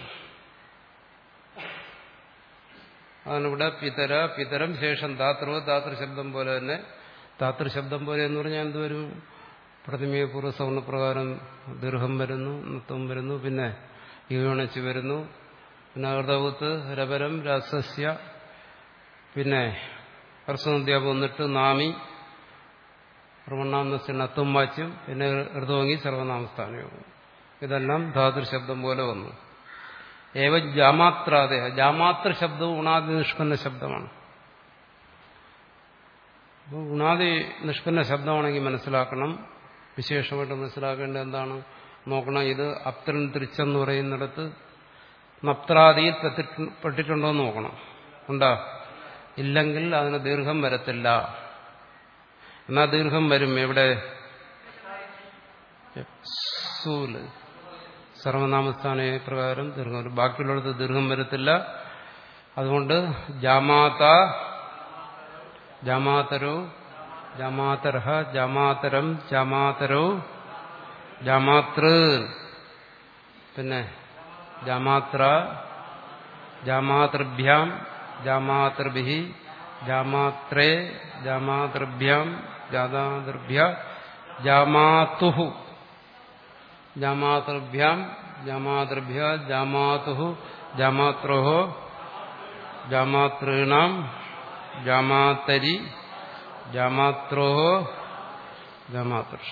അതാണിവിടെ പിതര പിതരം ശേഷം ധാതൃ ധാതൃശബ്ദം പോലെ തന്നെ ധാതൃശബ്ദം പോലെ എന്ന് പറഞ്ഞാൽ എന്തുവരും പ്രതിമയ പൂർവ്വ സവർണപ്രകാരം ദീർഘം വരുന്നു നൃത്തം വരുന്നു പിന്നെ യുവണച്ച് വരുന്നു പിന്നെ ഹൃദവത്ത് രപരം രാസസ്യ പിന്നെ ഹർസനദ്യാപം വന്നിട്ട് നാമി സർവനാമസ്യ നത്തും വാച്യം പിന്നെ ഋതുവങ്ങി സർവനാമസ്ഥാനയോഗം ഇതെല്ലാം ധാതൃശബ്ദം പോലെ വന്നു ഏവ ജാമാത്രാദേഹ ജാമാത്ര ശബ്ദവും ഉണാദി നിഷ്പന്ന ശബ്ദമാണ് അപ്പോൾ ഉണാദി നിഷ്പന്ന ശബ്ദമാണെങ്കിൽ മനസ്സിലാക്കണം വിശേഷമായിട്ട് മനസ്സിലാക്കേണ്ടത് എന്താണ് നോക്കണം ഇത് അപ്തരൻ തിരിച്ചെന്ന് പറയുന്നിടത്ത് നപ്ത്രാദിയിൽ പെട്ടിട്ടുണ്ടോ എന്ന് നോക്കണം ഉണ്ടാ ഇല്ലെങ്കിൽ അതിന് ദീർഘം വരത്തില്ല എന്നാ ദീർഘം വരും എവിടെ സൂല് സർവനാമസ്ഥാന പ്രകാരം ദീർഘം വരും ബാക്കിയുള്ളിടത്ത് ദീർഘം വരത്തില്ല അതുകൊണ്ട് ജാമാത ജാമാതരോ ജാമാതരഹ ജാമാതരം ജാമാതരോ ജാമാതൃ പിന്നെ ജാമാത്ര ജാമാതൃഭ്യാം ജാമാതൃഭി ജാമാത്രേ ജാമാതൃഭ്യാം ജാതാതൃഭ്യ ജാമാതുഹു ജാമാതൃഭ്യാം ജാമാതൃഭ്യ ജാമാതുഹു ജാമാത്രോഹോ ജാമാതൃണാം ജാമാതരി ജാമാത്രോഹോ ജാമാതൃഷ്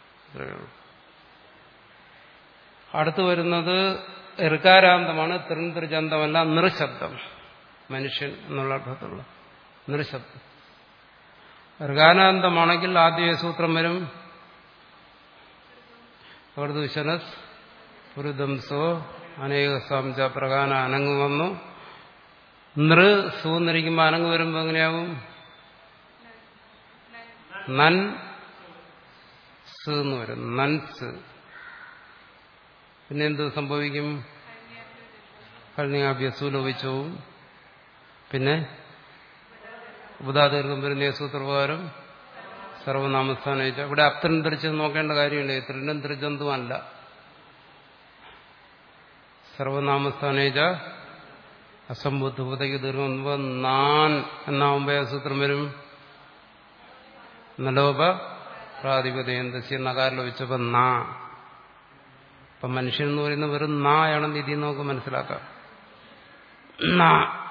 അടുത്തു വരുന്നത് ഋകാരാന്തമാണ് തൃന്തൃചന്തമല്ല നൃശബ്ദം മനുഷ്യൻ എന്നുള്ള അർത്ഥത്തിലുള്ള നൃശബ്ദം ഋകാനാന്തമാണെങ്കിൽ ആദ്യ സൂത്രം വരും അവർദുശനസ് പുരുദംസോ അനേക സംജ പ്രകാന അനങ്ങ് വന്നു നൃ സൂന്നിരിക്കുമ്പോൾ അനങ്ങ് വരുമ്പോൾ എങ്ങനെയാവും നൻ സ് എന്ന് വരും നൻസ് പിന്നെ എന്ത് സംഭവിക്കും കള്ളിയാഭ്യസു ലോപിച്ചവും പിന്നെ ഉപദാതീർഘം വരുന്ന സൂത്രപ്രകാരം സർവനാമസ്ഥാനം ഇവിടെ അപ്തരം ധരിച്ചത് നോക്കേണ്ട കാര്യമില്ല ത്രിനം ത്രിജന്തുമല്ല സർവനാമസ്ഥാനേജ അസംബുദ്ധതയ്ക്ക് ദീർഘം നാൻ എന്നാവുമ്പോ സൂത്രം വരും നലോപ പ്രാതിപതയന്തസ്യ നകാരം ലഭിച്ചപ്പോ നാ ഇപ്പൊ മനുഷ്യൻ എന്ന് പറയുന്നത് വെറും നായാണെന്ന് ഇതിൽ നമുക്ക് മനസ്സിലാക്കാം നാ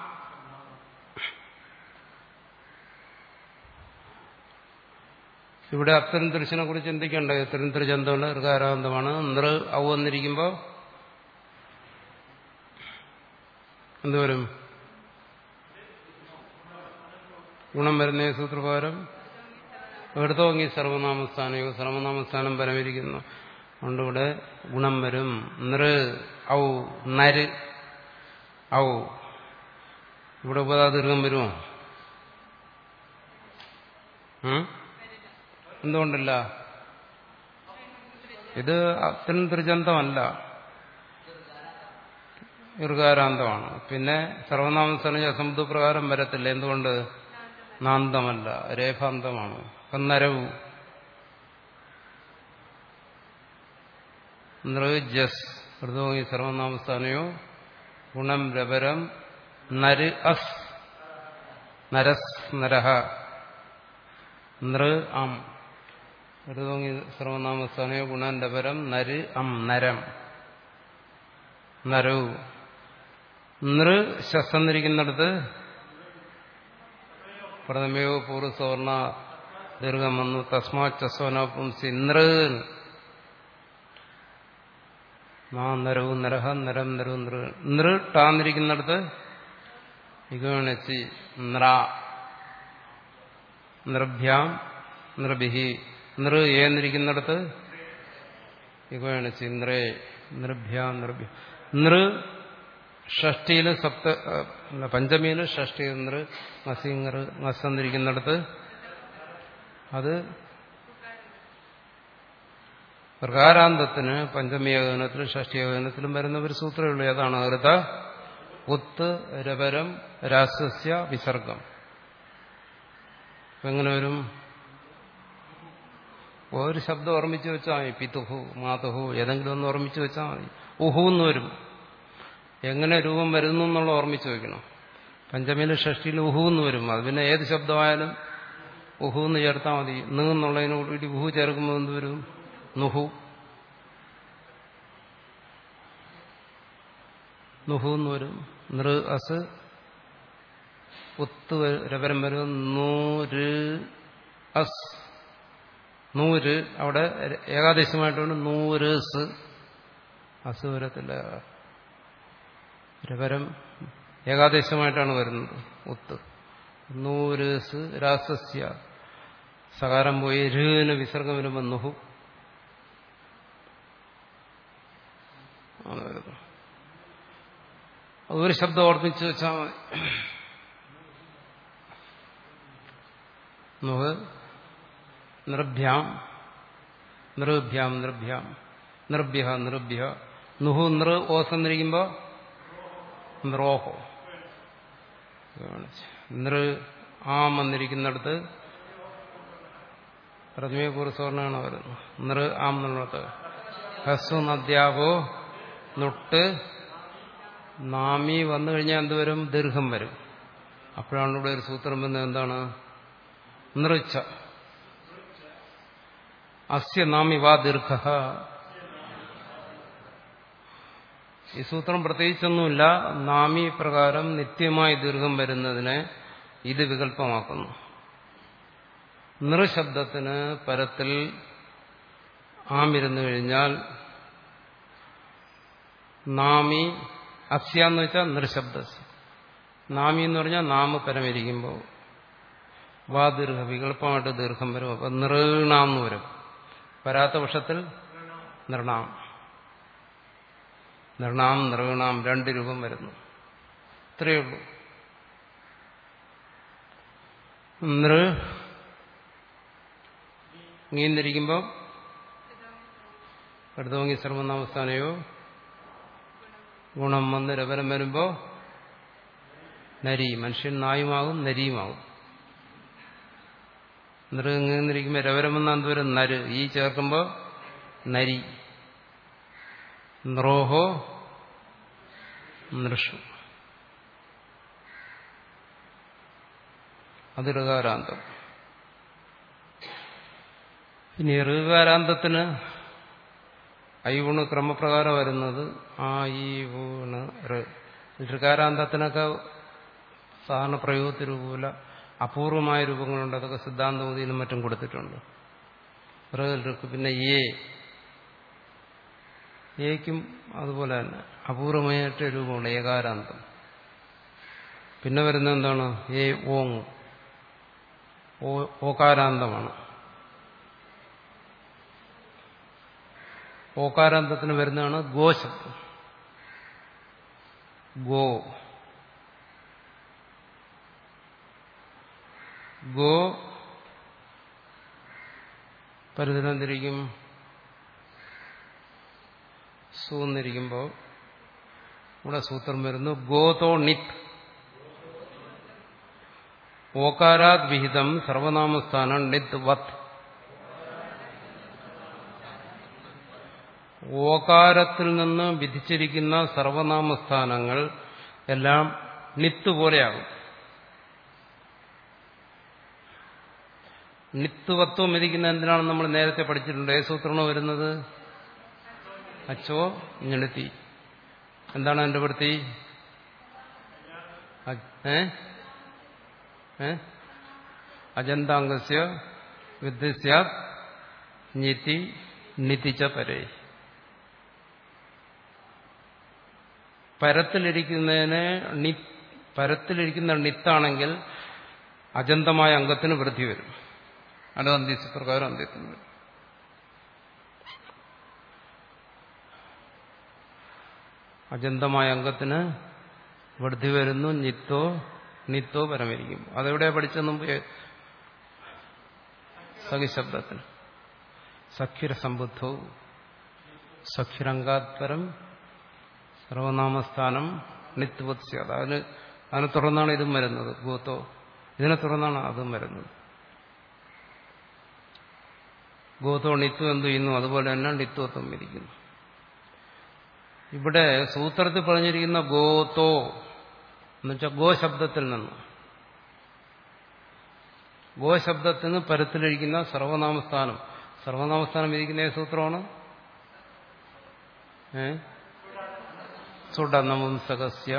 ഇവിടെ അത്തരം ദൃശ്യനെ കുറിച്ച് ചിന്തിക്കേണ്ട ഇത്തരം ത്രിചന്തമാണ് ഋകാരാന്തമാണ് നൃ ഔ വന്നിരിക്കുമ്പോ എന്തുവരും ഗുണം വരുന്ന സൂത്രപ്രകാരം എടുത്തോങ്ങി സർവനാമസ്ഥാനയോ സർവനാമസ്ഥാനം പരമിരിക്കുന്നു അതുകൊണ്ട് ഇവിടെ ഗുണം വരും നൃ ഔ നര് ഔ ഇവിടെ ഉപതാദീർഘം വരുമോ എന്തുകൊണ്ടല്ല ഇത് അത്രയും ത്രിജന്തമല്ല ഇർകാരാന്തമാണ് പിന്നെ സർവനാമസ്ഥന അസംബുദ്ധപ്രകാരം വരത്തില്ല എന്തുകൊണ്ട് നാന്തമല്ല രേഖാന്തമാണ് നരവു നൃജസ് ഋതുവി സർവനാമസ്ഥാനയോ ഗുണം രപരം നര് അസ് നരസ് നരഹ നൃ അം ഋതുവി സർവനാമസ്ഥാനയോ ഗുണം രപരം നര് അം നരം നരു നൃ ശസ്ന്നിരിക്കുന്നിടത്ത് പ്രഥമയോ പൂർവ്വസവർണ ദീർഘം വന്നു തസ്മാ ചസ്വന പുംസി നൃ നരവും നരഹ നരം നരവും നൃ നൃ ടാന്നിരിക്കുന്നിടത്ത് ഇഗണച്ചി നൃ നൃഭ്യാം നൃഭിഹി നൃ ഏന്നിരിക്കുന്നിടത്ത് ഇഗണച്ചി നൃ നൃഭ്യാം നൃഭ്യ നൃ ഷഷ്ടിയില് സപ്ത പഞ്ചമിയില് ഷഷ്ടി നൃ മസിങ്ങർ മസന്നിരിക്കുന്നിടത്ത് അത് പ്രകാരാന്തത്തിന് പഞ്ചമി ഏകോപനത്തിലും ഷഷ്ടി ഏകോപനത്തിലും വരുന്ന ഒരു സൂത്രമേ ഉള്ളൂ ഏതാണ് ഹൃത ഉത്ത് രപരം രാസസ്യ വിസർഗം അപ്പൊ എങ്ങനെ വരും ഒരു ശബ്ദം ഓർമ്മിച്ച് വെച്ചാൽ മതി പിതുഹു മാതുഹു ഏതെങ്കിലും ഒന്ന് ഓർമ്മിച്ച് വെച്ചാൽ മതി ഉഹു എന്ന് വരും എങ്ങനെ രൂപം വരുന്നു എന്നുള്ള ഓർമ്മിച്ച് വെക്കണം പഞ്ചമിയിലും ഷഷ്ടിയിലും ഉഹു എന്ന് വരും അത് പിന്നെ ഏത് ശബ്ദമായാലും ഉഹു എന്ന് ചേർത്താൽ മതി എന്നുള്ളതിനോടുകൂടി ഉഹു ചേർക്കുമ്പോൾ എന്ത് വരും നുഹു നുഹു എന്ന് വരും നൃ അസ് ഉത്ത് രപരം വരും നൂര് അസ് നൂര് അവിടെ ഏകാദേശമായിട്ടുണ്ട് നൂര് സ് അസ് വരത്തില്ല രപരം ഏകാദേശമായിട്ടാണ് വരുന്നത് ഉത്ത് നൂര് സ് രാസസ്യ സകാരം പോയി രുവിന് വിസർഗം വരുമ്പോൾ നുഹു ആണ് വരുന്നത് അതൊരു ശബ്ദം ഓർമ്മിച്ച് വെച്ചാൽ മതി നുഹ് നൃഭ്യാം നൃഭ്യാം നൃഭ്യാം നൃഭ്യ നൃഭ്യ നുഹു നൃ ഓസ് എന്നിരിക്കുമ്പോൾ നൃോഹോ നൃ ആം എന്നിരിക്കുന്നിടത്ത് പ്രഥമേ പൂർവ്വസ്വർണ്ണാണ് വരുന്നത് നൃ ആം എന്നുള്ളത് ഹസ്വ നദ്യാവോ നൊട്ട് നാമി വന്നു കഴിഞ്ഞാൽ എന്തുവരും ദീർഘം വരും അപ്പോഴാണ് ഇവിടെ ഒരു സൂത്രം വന്നത് എന്താണ് നൃച്ച അസ്യ നാമി വാ ദീർഘ ഈ സൂത്രം പ്രത്യേകിച്ചൊന്നുമില്ല നാമി പ്രകാരം നിത്യമായി ദീർഘം വരുന്നതിനെ ഇത് വികല്പമാക്കുന്നു നൃശബ്ദത്തിന് പരത്തിൽ ആമിരുന്നു കഴിഞ്ഞാൽ നാമി അസ്യ എന്ന് വെച്ചാൽ നൃശബ്ദ നാമി എന്ന് പറഞ്ഞാൽ നാമ പരമിരിക്കുമ്പോൾ വാ ദീർഘ വികല്പമായിട്ട് ദീർഘം വരും അപ്പൊ നൃണാം എന്ന് വരും വരാത്ത പക്ഷത്തിൽ നൃണാം നൃണാം നൃണാം രണ്ട് രൂപം വരുന്നു ഇത്രയേ ഉള്ളൂ നൃ നീന്നിരിക്കുമ്പോൾ അടുത്തോങ്ങി സർവനാമസ്ഥാനയോ ഗുണം വന്ന് രപരം വരുമ്പോൾ നരി മനുഷ്യൻ നായുമാകും നരിയുമാകും നൃങ്ങിരിക്കുമ്പോൾ രവരം വന്ന എന്തുവരും നര് ഈ ചേർക്കുമ്പോൾ നരി നൃഹോ നൃഷു അത് ഋകാരാന്തം ഇനി ഋകാരാന്തത്തിന് ഐവൂണ് ക്രമപ്രകാരം വരുന്നത് ആ ഈ ഊണ് ഋകാരാന്തത്തിനൊക്കെ സാധാരണ പ്രയോഗത്തിൽ രൂപമില്ല അപൂർവമായ രൂപങ്ങളുണ്ട് അതൊക്കെ സിദ്ധാന്തമതിയിലും മറ്റും കൊടുത്തിട്ടുണ്ട് ഋക്ക് പിന്നെ ഏ ഏക്കും അതുപോലെ തന്നെ അപൂർവമായിട്ട് രൂപമുണ്ട് ഏകാരാന്തം പിന്നെ വരുന്ന എന്താണ് ഏ ഓങ് ഓകാരാന്തമാണ് ഓകാരാന്തത്തിന് വരുന്നതാണ് ഗോ ശബ്ദം ഗോ ഗോ പരിധിനെന്തിരിക്കും സൂന്നിരിക്കുമ്പോൾ ഇവിടെ സൂത്രം വരുന്നു ഗോതോ നിത് ഓകാരാത് വിഹിതം സർവനാമസ്ഥാനം നിത് വത് ഓകാരത്തിൽ നിന്ന് വിധിച്ചിരിക്കുന്ന സർവനാമസ്ഥാനങ്ങൾ എല്ലാം നിത്ത് പോലെയാകും നിത്തുവത്വം വിധിക്കുന്ന എന്തിനാണ് നമ്മൾ നേരത്തെ പഠിച്ചിട്ടുണ്ട് ഏത് സൂത്രമാണോ വരുന്നത് അച്ചോ ഞെളുത്തി എന്താണ് എന്റെ വൃത്തി അജന്താംഗസ്യ വിദ്യസ്യ നിതി നിതിച്ച പരേ പരത്തിലിരിക്കുന്നതിന് നി പരത്തിലിരിക്കുന്ന നിത്താണെങ്കിൽ അജന്തമായ അംഗത്തിന് വൃദ്ധി വരും അത് അന്ത്യസ് പ്രകാരം അന്ത്യത്തിന് വരും അജന്തമായ അംഗത്തിന് വൃദ്ധി വരുന്നു നിത്തോ നിത്തോ പരമിരിക്കും അതെവിടെ പഠിച്ചെന്നും സഖിശബ്ദത്തിന് സഖ്യര സമ്പുദ്ധവും സഖ്യരംഗാത്പരം സർവനാമസ്ഥാനം നിത്വത്സ്യ അതിന് അതിനെ തുടർന്നാണ് ഇതും വരുന്നത് ഗോത്തോ ഇതിനെ തുടർന്നാണ് അതും വരുന്നത് ഗോത്തോ നിത്വം എന്തു ചെയ്യുന്നു അതുപോലെ തന്നെ നിത്വത്വം ഇരിക്കുന്നു ഇവിടെ സൂത്രത്തിൽ പറഞ്ഞിരിക്കുന്ന ഗോത്തോ എന്നുവെച്ചാൽ ഗോ ശബ്ദത്തിൽ നിന്ന് ഗോ ശബ്ദത്തിൽ നിന്ന് പരത്തിലിരിക്കുന്ന സർവനാമസ്ഥാനം സർവനാമസ്ഥാനം ഇരിക്കുന്ന ഏത് സൂത്രമാണ് ഏ സുഡനവംസകസ്യ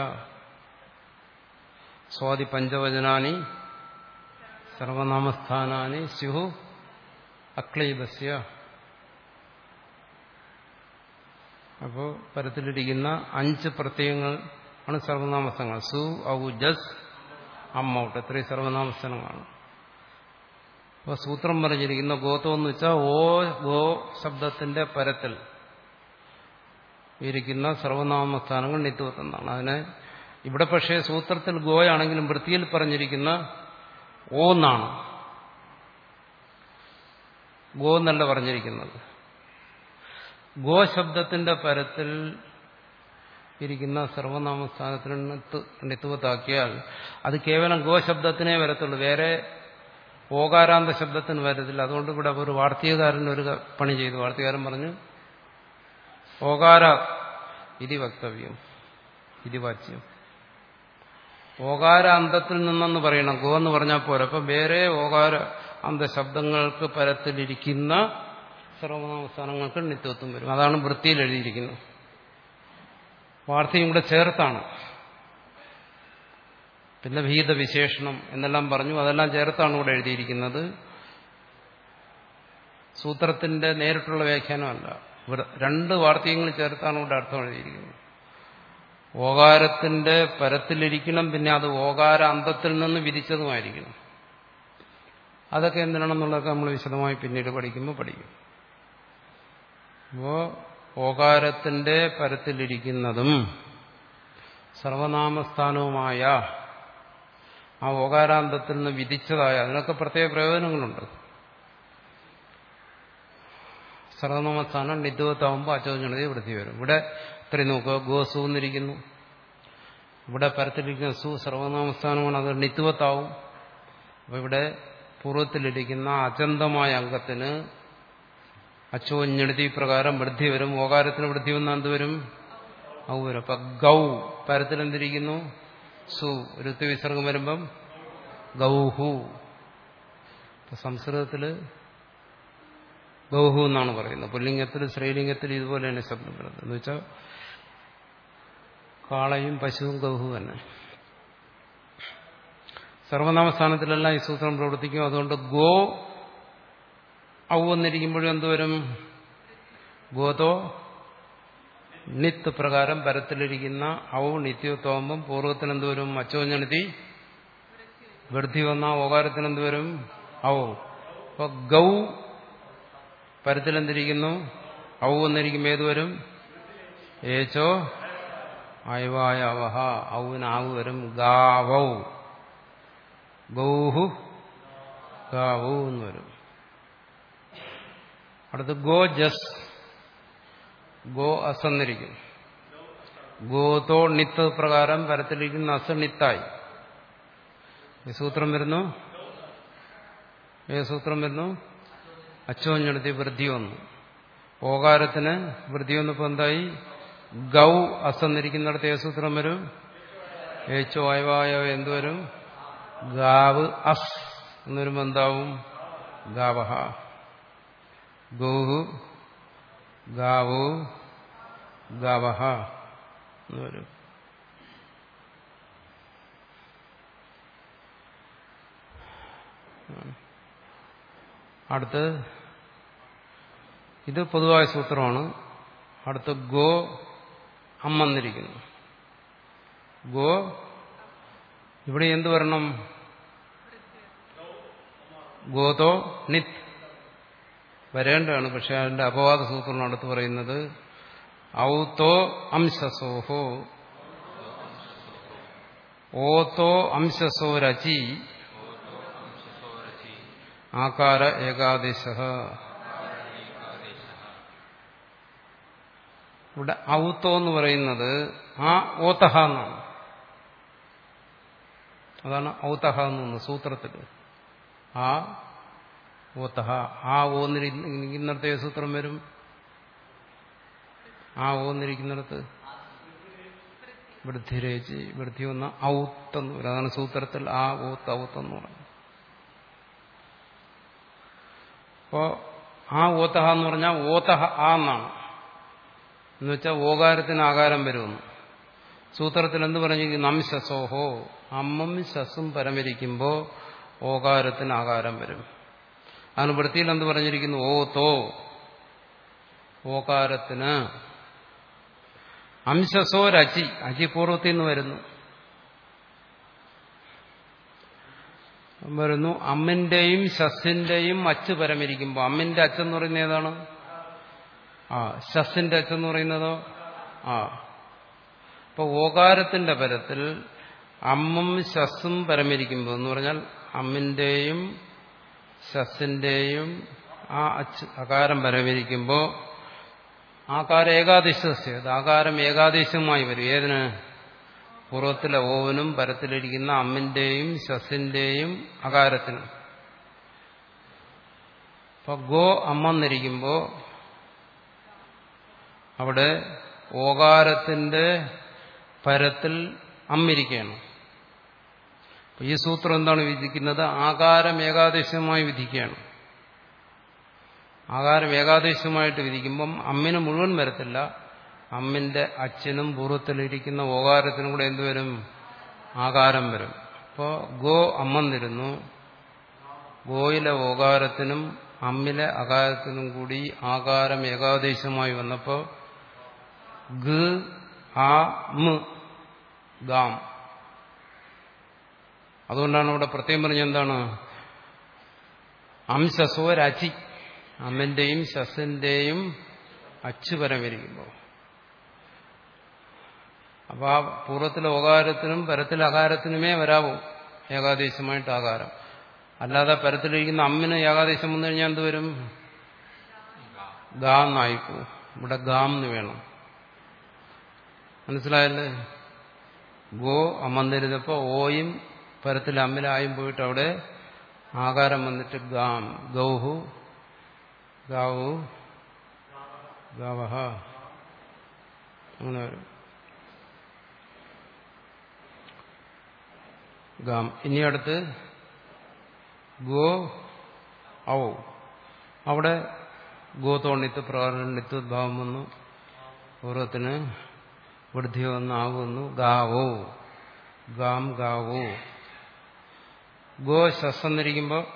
സ്വാതി പഞ്ചവചനാനി സർവനാമസ്ഥാനാനി സ്യുഹു അക്ലൈബസ്യ അപ്പോൾ പരത്തിലിരിക്കുന്ന അഞ്ച് പ്രത്യയങ്ങൾ ആണ് സർവനാമസ്ഥങ്ങൾ സു ഔ ജസ് അമ്മൗട്ട് ഇത്രയും സർവനാമസ്ഥലങ്ങളാണ് അപ്പോൾ സൂത്രം പറഞ്ഞിരിക്കുന്ന ഗോത്വം എന്ന് വെച്ചാൽ ഓ ഗോ ശബ്ദത്തിന്റെ പരത്തിൽ ഇരിക്കുന്ന സർവനാമസ്ഥാനങ്ങൾ നിത്വത്വം എന്നാണ് അതിനെ ഇവിടെ പക്ഷേ സൂത്രത്തിൽ ഗോയാണെങ്കിലും വൃത്തിയിൽ പറഞ്ഞിരിക്കുന്ന ഓ എന്നാണ് ഗോ എന്നല്ല പറഞ്ഞിരിക്കുന്നത് ഗോ ശബ്ദത്തിന്റെ പരത്തിൽ ഇരിക്കുന്ന സർവനാമസ്ഥാനത്തിന് നിത്വത്താക്കിയാൽ അത് കേവലം ഗോ ശബ്ദത്തിനേ വരത്തുള്ളൂ വേറെ ഓകാരാന്ത ശബ്ദത്തിന് വരത്തില്ല അതുകൊണ്ട് ഇവിടെ ഒരു വാർത്തീയകാരൻ ഒരു പണി ചെയ്തു വാർത്തകാരൻ പറഞ്ഞു ഓകാര ഇതി വക്തവ്യം ഇതി വാച്യം ഓകാര അന്തത്തിൽ നിന്നെന്ന് പറയണം ഗോ എന്ന് പറഞ്ഞാൽ പോരാ അപ്പം വേറെ ഓകാര അന്ത ശബ്ദങ്ങൾക്ക് പരത്തിലിരിക്കുന്ന സർവനാമസ്ഥാനങ്ങൾക്ക് നിത്യത്വം വരും അതാണ് വൃത്തിയിൽ എഴുതിയിരിക്കുന്നത് വാർത്തയും കൂടെ ചേർത്താണ് പിന്നെ ഭീത വിശേഷണം എന്നെല്ലാം പറഞ്ഞു അതെല്ലാം ചേർത്താണ് ഇവിടെ എഴുതിയിരിക്കുന്നത് സൂത്രത്തിന്റെ നേരിട്ടുള്ള വ്യാഖ്യാനമല്ല ഇവിടെ രണ്ട് വാർത്തകങ്ങൾ ചേർത്താണ് ഇവിടെ അർത്ഥം എഴുതിയിരിക്കുന്നത് ഓകാരത്തിന്റെ പരത്തിലിരിക്കണം പിന്നെ അത് ഓകാര അന്തത്തിൽ നിന്ന് വിധിച്ചതുമായിരിക്കണം അതൊക്കെ എന്തിനാണെന്നുള്ളതൊക്കെ നമ്മൾ വിശദമായി പിന്നീട് പഠിക്കുമ്പോൾ പഠിക്കും അപ്പോ ഓകാരത്തിന്റെ പരത്തിലിരിക്കുന്നതും സർവനാമസ്ഥാനവുമായ ആ ഓകാരാന്തത്തിൽ നിന്ന് വിധിച്ചതായ അതിനൊക്കെ പ്രത്യേക പ്രയോജനങ്ങളുണ്ട് സർവനാമസ്ഥാനം നിദ്വത്താവുമ്പോൾ അച്ചോചനതയെ വൃത്തി വരും ഇവിടെ ഇത്രയും നോക്കുക ഗോസു എന്നിരിക്കുന്നു ഇവിടെ പരത്തിലിരിക്കുന്ന സു സർവനാമസ്ഥാനമാണ് അത് നിത്വത്താവും അപ്പൊ ഇവിടെ പൂർവ്വത്തിലിരിക്കുന്ന അചന്തമായ അംഗത്തിന് അച്ചോഞ്ഞെടുത്തി പ്രകാരം വൃദ്ധി വരും ഓകാരത്തിന് വൃദ്ധി വന്നാൽ എന്ത് വരും ഔ വരും അപ്പൊ ഗൗ പരത്തിൽ എന്തിരിക്കുന്നു സു ഋത്വ വിസർഗം വരുമ്പം ഗൗഹു ഇപ്പൊ സംസ്കൃതത്തില് ഗൗഹു എന്നാണ് പറയുന്നത് പുല്ലിംഗത്തിൽ സ്ത്രീലിംഗത്തിൽ ഇതുപോലെ തന്നെ ശബ്ദം വരുന്നത് എന്ന് വെച്ചാൽ കാളയും പശുവും ഗൗഹു തന്നെ സർവനാമസ്ഥാനത്തിലെല്ലാം ഈ സൂത്രം പ്രവർത്തിക്കും അതുകൊണ്ട് ഗോ ഔ എന്നിരിക്കുമ്പോഴും എന്തുവരും ഗോതോ നിത്ത് പ്രകാരം പരത്തിലിരിക്കുന്ന ഔ നിത്യത്വമ്പം പൂർവ്വത്തിന് എന്തുവരും അച്ചോഞ്ഞെടുത്തി വൃദ്ധി വന്ന ഓകാരത്തിന് എന്തുവരും ഔ അപ്പൊ ഗൗ പരത്തിലെന്തിരിക്കുന്നു ഔ എന്നിരിക്കുമ്പോൾ ഏതുവരും ഏച്ചോ അയവായ അവഹ ഔവിനാവ് വരും ഗാവൗ ഗൗഹു ഗാവു എന്ന് വരും അടുത്ത് ഗോ ജസ് ഗോ അസന്നിരിക്കും ഗോതോ നിത്ത് പ്രകാരം പരത്തിലിരിക്കുന്ന അസ നിത്തായി ഈ സൂത്രം വരുന്നു ഏത് സൂത്രം വരുന്നു അച്ചോഞ്ഞെടുത്തി വൃദ്ധി വന്നു ഓകാരത്തിന് വൃദ്ധി വന്നപ്പോൾ എന്തായി ഗൗ അസന്നിരിക്കുന്നിടത്ത് ഏത് സൂത്രം വരും ഏച്ചോ അയവായോ എന്തുവരും ഗാവ് അസ് എന്ന് വരുമ്പോൾ എന്താവും ഗാവഹ ഗോഹു ഗാവു ഗാവഹ എന്ന് വരും അടുത്ത് ഇത് പൊതുവായ സൂത്രമാണ് അടുത്ത് ഗോ അമ്മന്നിരിക്കുന്നു ഗോ ഇവിടെ എന്ത് വരണം ഗോതോ നിത് വരേണ്ടതാണ് പക്ഷെ അതിന്റെ അപവാദ സൂത്രം അടുത്ത് പറയുന്നത് ഔത്തോ അംശസോഹോ ഓത്തോ അംശസോ രചി ആകാര ഏകാദേശ ഇവിടെ ഔത്തോ എന്ന് പറയുന്നത് ആ ഓത്തഹ എന്നാണ് അതാണ് ഔത്തഹ എന്ന് പറയുന്നത് സൂത്രത്തിൽ ആ ഓത്തഹ ആ ഓന്നിരിക്കുന്നിടത്ത് ഏത് സൂത്രം വരും ആ ഓന്നിരിക്കുന്നിടത്ത് വൃദ്ധിരേച്ച് വൃദ്ധി വന്ന ഔത്ത് എന്ന് പറയും അതാണ് സൂത്രത്തിൽ ആ ഊത്ത് ഔത്ത് എന്ന് പറയുന്നത് അപ്പോ ആ ഓത്തഹ എന്ന് പറഞ്ഞാൽ ഓത്തഹ ആ എന്നാണ് എന്ന് വെച്ചാൽ ഓകാരത്തിന് ആകാരം വരുമെന്ന് സൂത്രത്തിൽ എന്ത് പറഞ്ഞിരിക്കുന്നു അംശസോഹോ അമ്മം ശസും പരമരിക്കുമ്പോൾ ഓകാരത്തിന് ആകാരം വരും അതിന് വൃത്തിയിൽ എന്ത് പറഞ്ഞിരിക്കുന്നു ഓ തോ ഓകാരത്തിന് അംശസോ രചി അചിപൂർവത്തിൽ നിന്ന് വരുന്നു വരുന്നു അമ്മിന്റെയും ശസ്സിന്റെയും അച്ച് പരമിരിക്കുമ്പോൾ അമ്മിന്റെ അച്ചെന്ന് പറയുന്നത് ഏതാണ് ആ ശസ്സിന്റെ അച്ചെന്ന് പറയുന്നതോ ആ അപ്പൊ ഓകാരത്തിന്റെ പരത്തിൽ അമ്മും ശസ്സും പരമിരിക്കുമ്പോൾ എന്ന് പറഞ്ഞാൽ അമ്മിന്റെയും ശസ്സിന്റെയും ആ അച്ച് അകാരം പരമിരിക്കുമ്പോൾ ആകാരം ഏകാദേശസ്യ ആകാരം ഏകാദേശമായി വരും ഏതിന് പൂർവ്വത്തിലെ ഓവനും പരത്തിലിരിക്കുന്ന അമ്മിന്റെയും ശസ്സിന്റെയും അകാരത്തിനും അപ്പൊ ഗോ അമ്മെന്നിരിക്കുമ്പോൾ അവിടെ ഓകാരത്തിന്റെ പരത്തിൽ അമ്മിരിക്കുകയാണ് ഈ സൂത്രം എന്താണ് വിധിക്കുന്നത് ആകാരം ഏകാദേശമായി വിധിക്കുകയാണ് ആകാരം ഏകാദേശമായിട്ട് വിധിക്കുമ്പം അമ്മിന് മുഴുവൻ വരത്തില്ല അമ്മിന്റെ അച്ഛനും പൂർവ്വത്തിലിരിക്കുന്ന ഓകാരത്തിനും കൂടെ എന്തുവരും ആകാരം വരും അപ്പോൾ ഗോ അമ്മന്നിരുന്നു ഗോയിലെ ഓകാരത്തിനും അമ്മിലെ അകാരത്തിനും കൂടി ആകാരം ഏകാദേശമായി വന്നപ്പോൾ ഗ ആ മ് ഗാം അതുകൊണ്ടാണ് ഇവിടെ പ്രത്യേകം പറഞ്ഞ എന്താണ് അംശസോ രചി അമ്മന്റെയും ശസിന്റെയും അച്ചുപരം വരിക്കുമ്പോൾ അപ്പൊ ആ പൂർവ്വത്തിലെ ഓകാരത്തിനും പരത്തിലെ അകാരത്തിനുമേ വരാവൂ ഏകാദേശമായിട്ട് ആകാരം അല്ലാതെ പരത്തിലിരിക്കുന്ന അമ്മിന് ഏകാദേശം വന്നു കഴിഞ്ഞാൽ എന്ത് വരും ഗാ എന്നായിപ്പോ ഇവിടെ ഗാം എന്ന് വേണം മനസ്സിലായല്ലേ ഗോ അമ്മന്നിരുന്നപ്പോ ഓയും പരത്തിൽ അമ്മിലായും പോയിട്ട് അവിടെ ആകാരം വന്നിട്ട് ഗാം ഗൗഹു ഗാവു ഗാവഹ അങ്ങനെ വരും ഗാം ഇനി അടുത്ത് ഗോ ഔ അവിടെ ഗോതോണിത്ത് പ്രാരണ്യത്ത് ഭാവം വന്നു പൂർവ്വത്തിന് വൃദ്ധി വന്ന് ആവുന്നു ഗാവോ ഗാം ഗാവോ ഗോ ശസ്സന്നിരിക്കുമ്പോൾ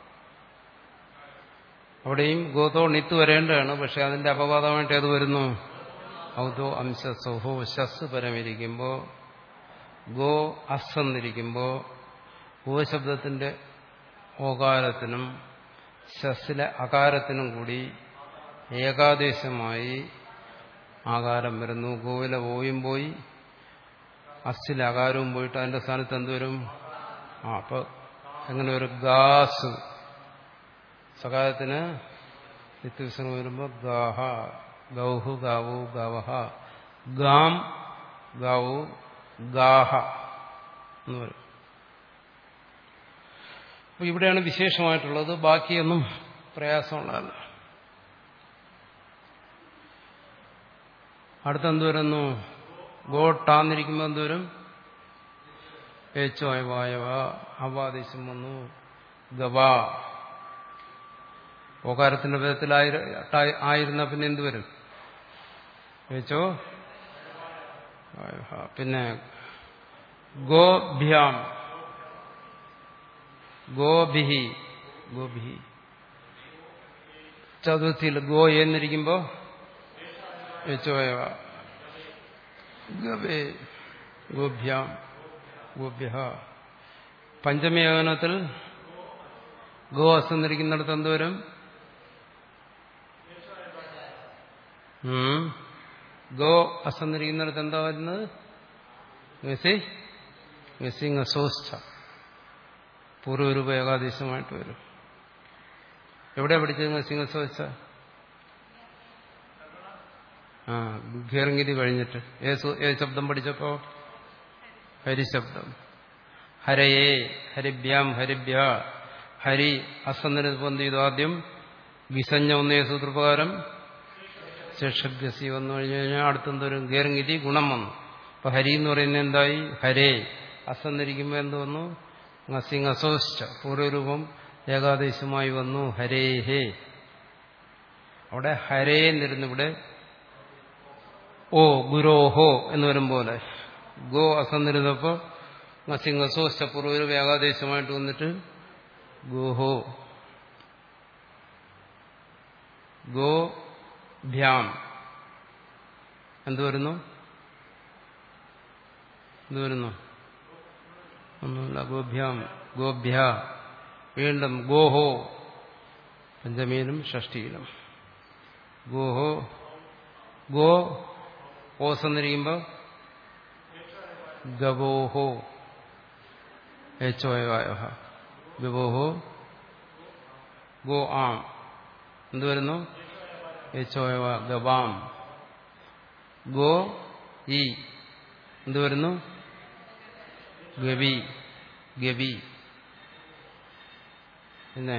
അവിടെയും ഗോതോ നിത്ത് വരേണ്ടതാണ് പക്ഷെ അതിന്റെ അപവാദമായിട്ട് ഏത് വരുന്നു ഔതോ അംശസോഹോ ശസ് പരമിരിക്കുമ്പോൾ ഗോ അസ്സെന്നിരിക്കുമ്പോൾ ഗോ ശബ്ദത്തിന്റെ ഓകാരത്തിനും ശസ്സിലെ അകാരത്തിനും കൂടി ഏകാദേശമായി ആകാരം വരുന്നു ഗോവിലെ ഓയും പോയി അസ്സിലെ അകാരവും പോയിട്ട് അതിന്റെ സ്ഥാനത്ത് എന്തുവരും ആ അപ്പൊ എങ്ങനെ ഒരു ഗാസ് സകാലത്തിന് നിത്യവിസർഗം വരുമ്പോൾ ഗാഹ ഗൗഹു ഗാവു ഗവഹ ഗാം ഗാവു ഗാഹ എന്ന് പറയും അപ്പൊ ഇവിടെയാണ് വിശേഷമായിട്ടുള്ളത് ബാക്കിയൊന്നും പ്രയാസമുള്ളതല്ല അടുത്തെന്ത് വരുന്നു ഗോട്ടാന്നിരിക്കുമ്പോൾ എന്തുവരും ഏച്ചോ വായവ അവാദേശം വന്നു ഗവാ ഓകാരത്തിന്റെ വിധത്തിൽ ആയിരുന്ന പിന്നെ എന്ത് വരും ഏച്ചോ പിന്നെ ഗോഭ്യാം ഗോഭിഹി ഗോഭിഹി ചതുർത്ഥിയിൽ ഗോ എന്നിരിക്കുമ്പോ യച്ചോയവ ഗവേ ഗോഭ്യാം ഗോഭ്യ പഞ്ചമി യോഗനത്തിൽ ഗോ അസന്നിരിക്കുന്നിടത്ത് എന്തുവരും ഗോ അസന്നിരിക്കുന്നിടത്ത് എന്താ വരുന്നത് ഗസി ഗസിങ് അസോസ്ഥ പൂർവ്വരൂപ ഏകാദേശമായിട്ട് വരും എവിടെ പഠിച്ചത് ഗസിങ് അസോസ്ഥ ആ ഖേർങ്കിതി കഴിഞ്ഞിട്ട് ഏത് ശബ്ദം പഠിച്ചപ്പോ ഹരിശബ്ദം ഹരയേ ഹരിഭ്യാം ഹരിഭ്യ ഹരി അസന്നിന് എന്ത് ചെയ്തു ആദ്യം വിസഞ്ഞ ഒന്നേ സൂത്രപ്രകാരം ശേഷഭ്യസി വന്നു കഴിഞ്ഞു കഴിഞ്ഞാൽ അടുത്തെന്തൊരു ഗേർങ്കിതി ഗുണം വന്നു അപ്പൊ ഹരി എന്ന് പറയുന്നത് എന്തായി ഹരേ അസന്നിരിക്കുമ്പോൾ എന്ത് വന്നു ngസിങ് അസോസ്റ്റ പൂർവ്വരൂപം ഏകാദേശമായി വന്നു ഹരേ ഹേ അവിടെ ഹരേ എന്നിരുന്നു ഇവിടെ ഓ ഗുരോഹോ എന്ന് വരും പോലെ ഗോ അസന്നിരുന്നപ്പോ ngസിങ് അസോസ്റ്റ പൂർവ്വരൂപം ഏകാദേശമായിട്ട് വന്നിട്ട് ഗോഹോ ഗോ ഭ്യാം എന്ത് വരുന്നു എന്ത് വരുന്നു ഒന്നുമില്ല ഗോഭ്യാം ഗോഭ്യ വീണ്ടും ഗോഹോ പഞ്ചമിയിലും ഷഷ്ടിയിലും ഗോഹോ ഗോ ഓസ് എന്നിരിക്കുമ്പോൾ ഗവോഹോ ഏച്ചോയവായ ഗവോഹോ ഗോ ആം എന്ത് വരുന്നു ഏച്ചോയവ ഗവാം ഗോ ഈ എന്ത് വരുന്നു ഗവി ഗവി പിന്നെ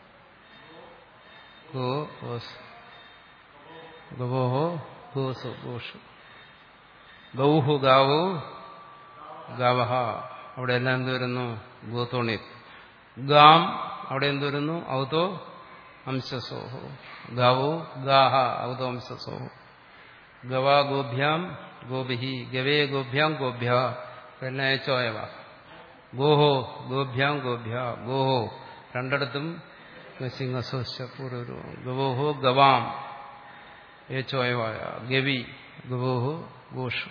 ഗോ ഓസ് ഗവോഹോ ഗോസു ഗോഷു ഗൗഹു ഗാവു ഗവഹ അവിടെ എല്ലാം എന്ത് വരുന്നു ഗോത്തോണി ഗാം അവിടെ എന്ത് വരുന്നു ഔതോ അംശസോഹോ ഗാവോ ഗാഹ ഔതോ അംശസോഹോ ഗവാ ഗോഭ്യാം ഗോഭിഹി ഗവേ ഗോഭ്യാം ഗോഭ്യ എല്ലാം ചോയവ ഗോഹോ ഗോഭ്യാം ഗോഭ്യ ഗോഹോ രണ്ടിടത്തും സിംഹസൂർവം ഗവോഹോ ഗവാം ഏച്ചോയവായ ഗവി ഗവോഹോ ഗോഷു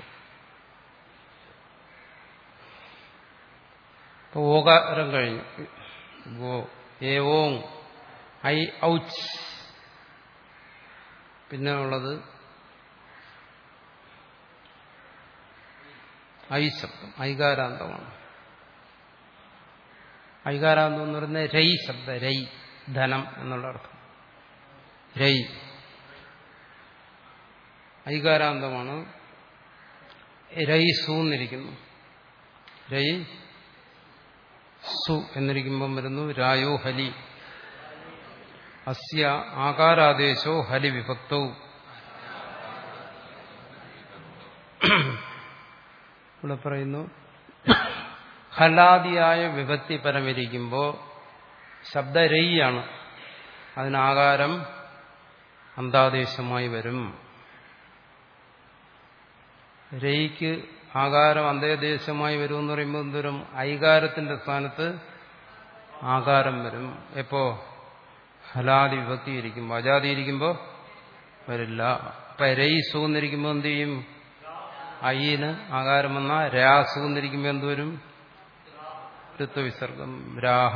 ഇപ്പൊ ഓകാരം കഴിഞ്ഞു ഗോ ഏവോങ് ഐ ഔച്ച് പിന്നെ ഉള്ളത് ഐ ശബ്ദം ഐകാരാന്തമാണ് ഐകാരാന്തം എന്ന് പറയുന്നത് രൈ ശബ്ദ രൈ ധനം എന്നുള്ള അർത്ഥം രൈ ഐകാരാന്തമാണ് രൈ സു എന്നിരിക്കുന്നു രൈ സു എന്നിരിക്കുമ്പം വരുന്നു രായോ ഹലി അസ്യ ആകാരാദേശോ ഹലി വിഭക്തവും ഇവിടെ പറയുന്നു ഹലാദിയായ വിഭക്തി പരമിരിക്കുമ്പോൾ ശബ്ദരയ്യാണ് അതിനാകാരം അന്താദേശമായി വരും രയ്ക്ക് ആകാരം അന്തേദേശമായി വരും എന്ന് പറയുമ്പോൾ എന്തോരും ഐകാരത്തിന്റെ സ്ഥാനത്ത് ആകാരം വരും എപ്പോ ഹലാദി വിഭക്തി ഇരിക്കുമ്പോൾ അജാതി ഇരിക്കുമ്പോൾ വരില്ല അപ്പൊ രൈ സൂന്നിരിക്കുമ്പോൾ എന്ത് ചെയ്യും അയ്യന് ആകാരം വന്ന രാസു എന്നിരിക്കുമ്പോൾ എന്തുവരും ഋത്വവിസർഗം രാഹ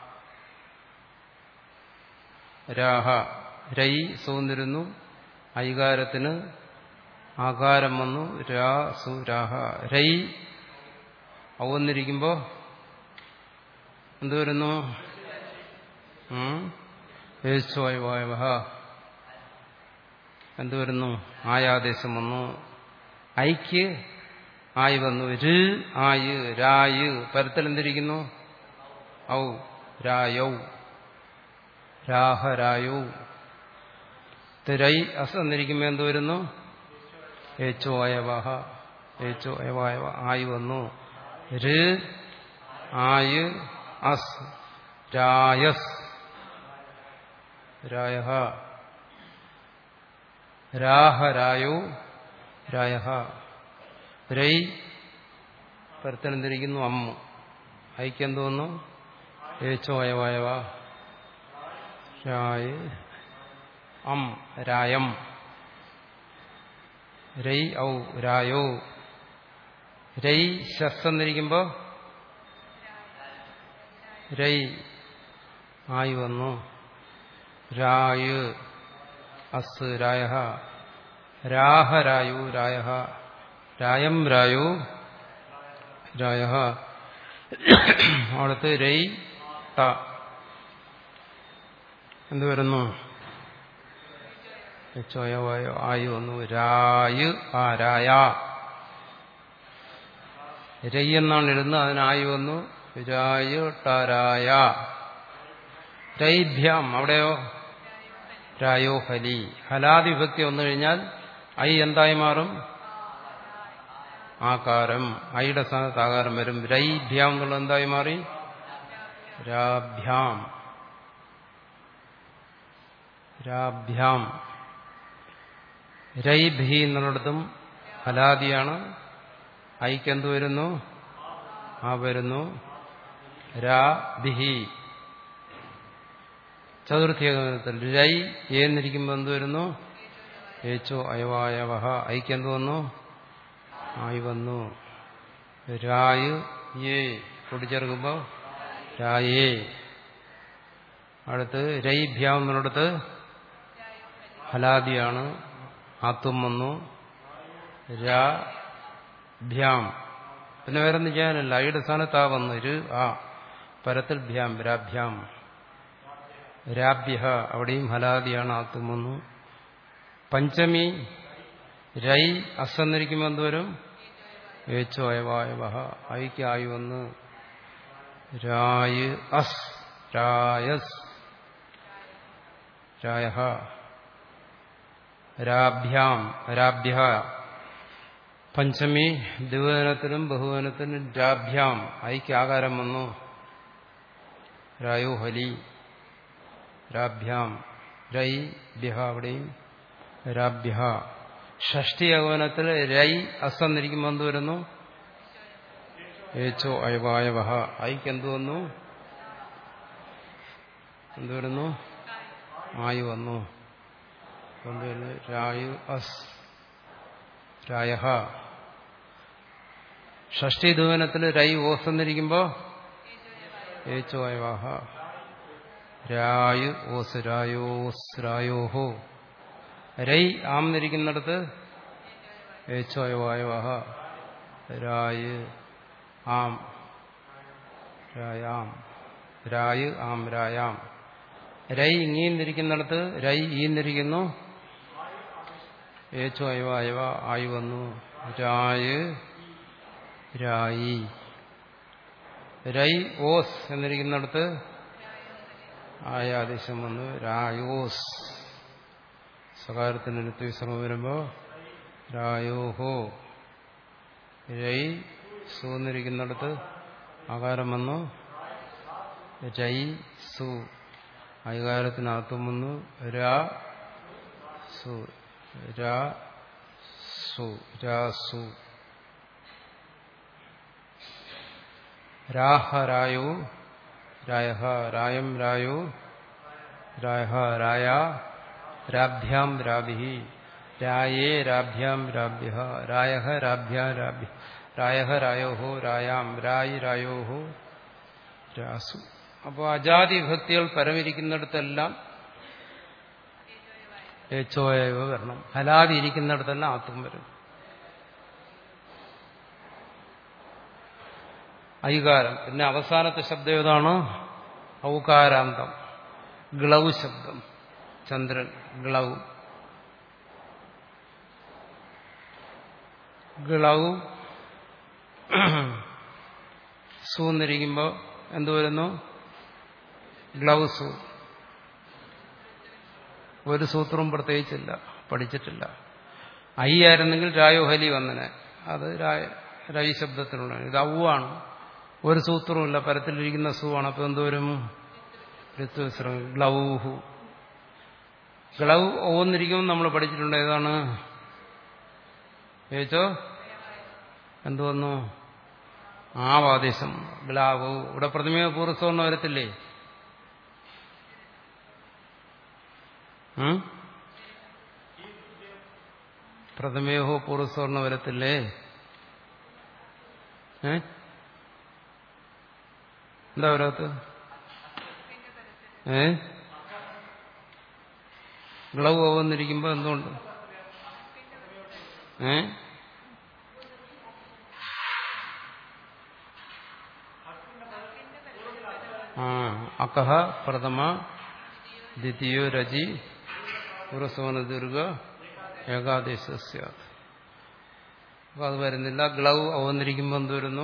രാഹ രൈ സൂന്നിരുന്നു ഐകാരത്തിന് ആകാരം വന്നു രാ സു രാഹ രൈ ഔന്നിരിക്കുമ്പോ എന്ത് വരുന്നു യേശോയവായവ എന്ത് വരുന്നു ആയാദേശം വന്നു ഐക്ക് ആയി വന്നു ര് ആയ് രായ് പരത്തിൽ എന്തിരിക്കുന്നു ഔ രായൗ രാഹരായു തിരൈ അസ് എന്നിരിക്കുമ്പോ എന്ത് വരുന്നു ഏച്ചോ അയവഹ ഏച്ചോ അയവായവ ആയി വന്നു ര് ആയ് അസ് രായസ് രായ രാഹരായോ രായ രൈ പരത്തനെന്തിരിക്കുന്നു അമ്മു ഐക്യം തോന്നുന്നു ഏച്ചോ അയവായവ രായ അം രായം രൈ ഔ രായോ രൈ ശസ് എന്നിരിക്കുമ്പോ രൈ ആയി വന്നു രായ് അസ് രായ രാഹരായു രായ രായം രായു രായ അടുത്ത് രൈ ത എന്ത് വരുന്നു ചോയവായോ ആയു വന്നു രായു ആ രായ രൈ എന്നാണ് എഴുതുന്നത് അതിനായു വന്നു രായു ടാരായ രൈഭ്യാം അവിടെയോ രായോ ഹലി ഹലാദി വിഭക്തി വന്നു കഴിഞ്ഞാൽ ഐ എന്തായി മാറും ആകാരം ഐയുടെ സ്ഥാനത്ത് ആകാരം വരും രൈഭ്യാം എന്നുള്ളത് എന്തായി മാറി രാഭ്യാം രാഭ്യാം രൈഭി എന്നുള്ളിടത്തും ഹലാദിയാണ് ഐക്ക് എന്ത് വരുന്നു ആ വരുന്നു രാഭിഹി ചതുർത്ഥ്യത്തിൽ രൈ ഏന്നിരിക്കുമ്പോൾ എന്ത് വരുന്നു ഏച്ചോ അയവായവഹ ഐക്ക് എന്ത് വന്നു ആയി വന്നു രായ് ഏ കൂട്ടിച്ചേർക്കുമ്പോൾ രായേ അടുത്ത് രൈഭ്യാം എന്നുള്ളിടത്ത് ഹലാദിയാണ് ആത്തും വന്നു രാഭ്യാം പിന്നെ വേറെ ഒന്നും ചെയ്യാനില്ല ഐയുടെ സ്ഥാനത്ത് ആ വന്നു ഒരു ആ പരത്തിൽ ഭ്യാം രാഭ്യാം രാഭ്യ അവിടെയും ഹലാദിയാണ് ആത്തും വന്നു പഞ്ചമി രൈ അസന്നിരിക്കുമ്പോൾ എന്തുവരും ഏച്ചോ അയവായവഹ ഐക്ക് ആയി വന്ന് രായ് അസ് രായസ് രായ രാഭ്യാം രാഭ്യ പഞ്ചമി ദ്വിവചനത്തിനും ബഹുവചനത്തിനും രാഭ്യാം ഐക്ക് ആകാരം വന്നു രായോ ഹലി രാഭ്യാം രൈ ഭ്യ അവിടെയും രാഭ്യ ഷഷ്ടി യൗവനത്തിൽ രൈ അസന്നിരിക്കുമ്പോൾ എന്ത് വരുന്നു ഏച്ചോ അയവായവഹ ഐക്ക് എന്ത് വന്നു എന്ത് വരുന്നു ആയു വന്നു എന്ത് വരുന്നു രായു അസ് രായ ഷഷ്ടി ധുവനത്തിൽ രൈ ഓസ് എന്നിരിക്കുമ്പോ ഏച്ചോ അയവാഹ രായു ഓസ് രായോസ് രായോഹോ രൈ ആം എന്നിരിക്കുന്നിടത്ത് ഏച്ചോ അയവായവഹ രായ് ആം രായാം രായ് ആം രായാം രൈ ഇങ്ങിന്നിരിക്കുന്നിടത്ത് രൈ ഈന്നിരിക്കുന്നു ഏച്ചു അയവ അയവ ആയി വന്നു രായ് രായി രൈ ഓസ് എന്നിരിക്കുന്നിടത്ത് ആയാദേശം വന്നു രായോസ് സകാരത്തിന് വിശ്രമം വരുമ്പോ രായോഹോ രൈ സു എന്നിരിക്കുന്നിടത്ത് ആകാരം വന്നു രൈ സു അധികാരത്തിനകത്തും വന്നു രാ സു രാ സു രാസു രാഹ രായോ രായ രായം രായോ രായ രായ രാഭ്യാം രാഭി രായേ രാഭ്യാം രാഭ്യ രായ രാഭ്യ രാഭ്യ രായ രായോഹോ രായാം രായി രായോഹോ രാസു അപ്പോൾ അജാതി വിഭക്തികൾ പരമിരിക്കുന്നിടത്തെല്ലാം ഏച്ചോയവ വരണം ഹലാതി ഇരിക്കുന്നിടത്തെല്ലാം ആത്തും വരും ഐകാരം പിന്നെ അവസാനത്തെ ശബ്ദം ഏതാണ് ഔകാരാന്തം ഗ്ലൗ ശബ്ദം ചന്ദ്രൻ ഗ്ലൗ ഗ്ലൗ സൂന്നിരിക്കുമ്പോൾ എന്തു വരുന്നു ഗ്ലൗസ് ഒരു സൂത്രവും പ്രത്യേകിച്ചില്ല പഠിച്ചിട്ടില്ല ഐ ആയിരുന്നെങ്കിൽ രായോഹലി വന്നനെ അത് രൈ ശബ്ദത്തിലുള്ള ഇത് ഔവാണ് ഒരു സൂത്രവുമില്ല പരത്തിലിരിക്കുന്ന സൂവാണ് അപ്പൊ എന്തോരും ഋത്വസ്രം ഗ്ലൗഹു ഗ്ലൗ ഓന്നിരിക്കുമ്പോൾ നമ്മൾ പഠിച്ചിട്ടുണ്ട് ഏതാണ് ചോദിച്ചോ എന്തു വന്നു ആവാദേശം ഗ്ലാവ് ഇവിടെ പ്രതിമയ പൂർവ്വസ്വർണ്ണം വരത്തില്ലേ പ്രഥമയോഹോ പൂർവ്വസ്വർണ്ണം വരത്തില്ലേ ഏ എന്താ വരാത്ത ഏ ഗ്ലൗ ആവുന്നിരിക്കുമ്പോ എന്തുകൊണ്ട് ഏ ആ അക്കഹ പ്രഥമ ദ്വിതീയോ രചി പൂർവസവന ദീർഘ ഏകാദേശ സ്യാത് അപ്പൊ അത് വരുന്നില്ല ഗ്ലൗ അവന്നിരിക്കുമ്പോൾ എന്ത് വരുന്നു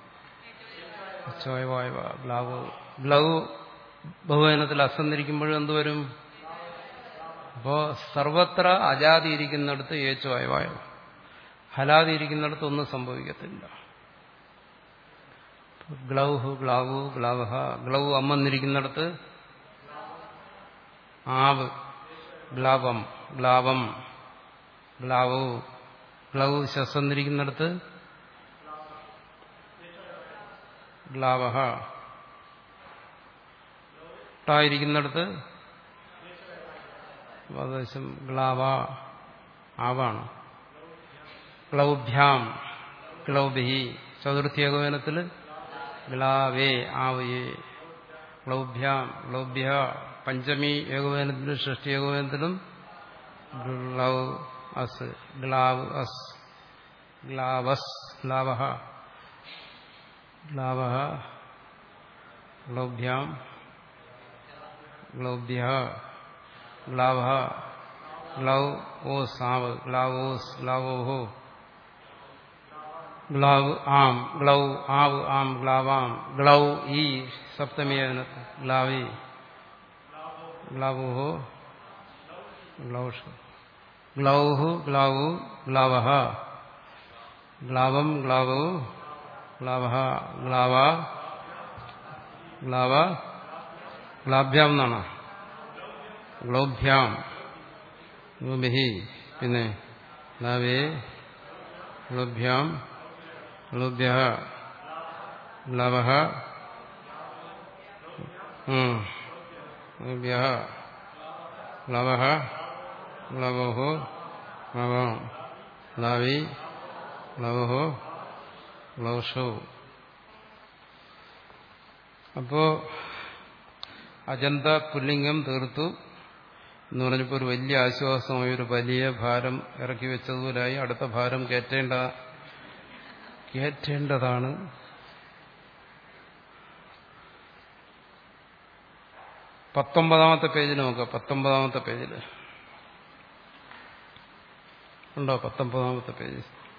ചോയവായവ ഗ്ലാവ് ഗ്ലൗ ബഹുവനത്തിൽ അസന്നിരിക്കുമ്പോഴും എന്ത് വരും അപ്പോ സർവത്ര അജാതി ഇരിക്കുന്നിടത്ത് ഏച്ചുവായവായവ ഹലാതി ഇരിക്കുന്നിടത്ത് ഒന്നും സംഭവിക്കത്തില്ല ഗ്ലൗഹ് ഗ്ലാവു ഗ്ലാവഹ ഗ്ലൗ അമ്മന്നിരിക്കുന്നിടത്ത് ആവ് ഗ്ലാവം ഗ്ലാവം ഗ്ലാവു ഗ്ലൗ ശസ്വന്നിരിക്കുന്നിടത്ത് ഗ്ലാവഹ ടായിരിക്കുന്നിടത്ത് ഉപദേശം ഗ്ലാവ ആവാണ് ക്ലൗഭ്യാം ക്ലൗബിഹി ചതുർത്ഥി ഏകോപനത്തിൽ ഗ്ലാവേ ആവയേ ക്ലൗഭ്യാം ക്ലൗഭ്യ പഞ്ചമി ഏകോപനത്തിലും ഷഷ്ടി ഏകോപനത്തിലും ഗ്ലൗ അസ് ഗ്ലാവ് അസ് ഗ്ലാവസ് ഗ്ലാവഹ ഗ്ലാവഹ ഗ്ലൗഭ്യാം ഗ്ലൗഭ്യ ഗ്ലാവ ഗ്ലൗ ഓസ് ആവ് ഗ്ലാവോസ് ഗ്ലാവോഹോ ഗ്ലൗ ആം ഗ്ലൗ ആവ് ആം ഗ്ലാവാം ഗ്ലൗ ഈ സപ്തമി ഗ്ലാവി ഗ്ലാവോഹോ ഗ്ലൗഷ് ഗ്ലൗഹു ഗ്ലാവു ഗ്ലാവഹ ഗ്ലാവം ഗ്ലാവു ഗ്ലാവഹ ഗ്ലാവ ഗ്ലാവ ഗ്ലാഭ്യാം എന്നാണ് ഗ്ലോഭ്യാം ഗ്ലോബിഹി പിന്നെ ഗ്ലാവേ ഗ്ലോഭ്യാം ഗ്ലോഭ്യ ഗ്ലവഹ ഗ്ലോഭ്യ ഗ്ലവഹ ഗ്ലവോഹോ ഗ്ലവം ഗ്ലാവി ഗ്ലവഹോ ഗ്ലൗഷോ അപ്പോ അജന്ത പുല്ലിംഗം തീർത്തു എന്ന് പറഞ്ഞപ്പോൾ ഒരു വലിയ ആശ്വാസമായി ഒരു വലിയ ഭാരം ഇറക്കി വെച്ചതുപോലായി അടുത്ത ഭാരം കയറ്റേണ്ട കയറ്റേണ്ടതാണ് പത്തൊമ്പതാമത്തെ പേജിൽ നോക്കുക പത്തൊമ്പതാമത്തെ പേജിൽ ഉണ്ടോ പത്തൊമ്പതാമത്തെ പേജ്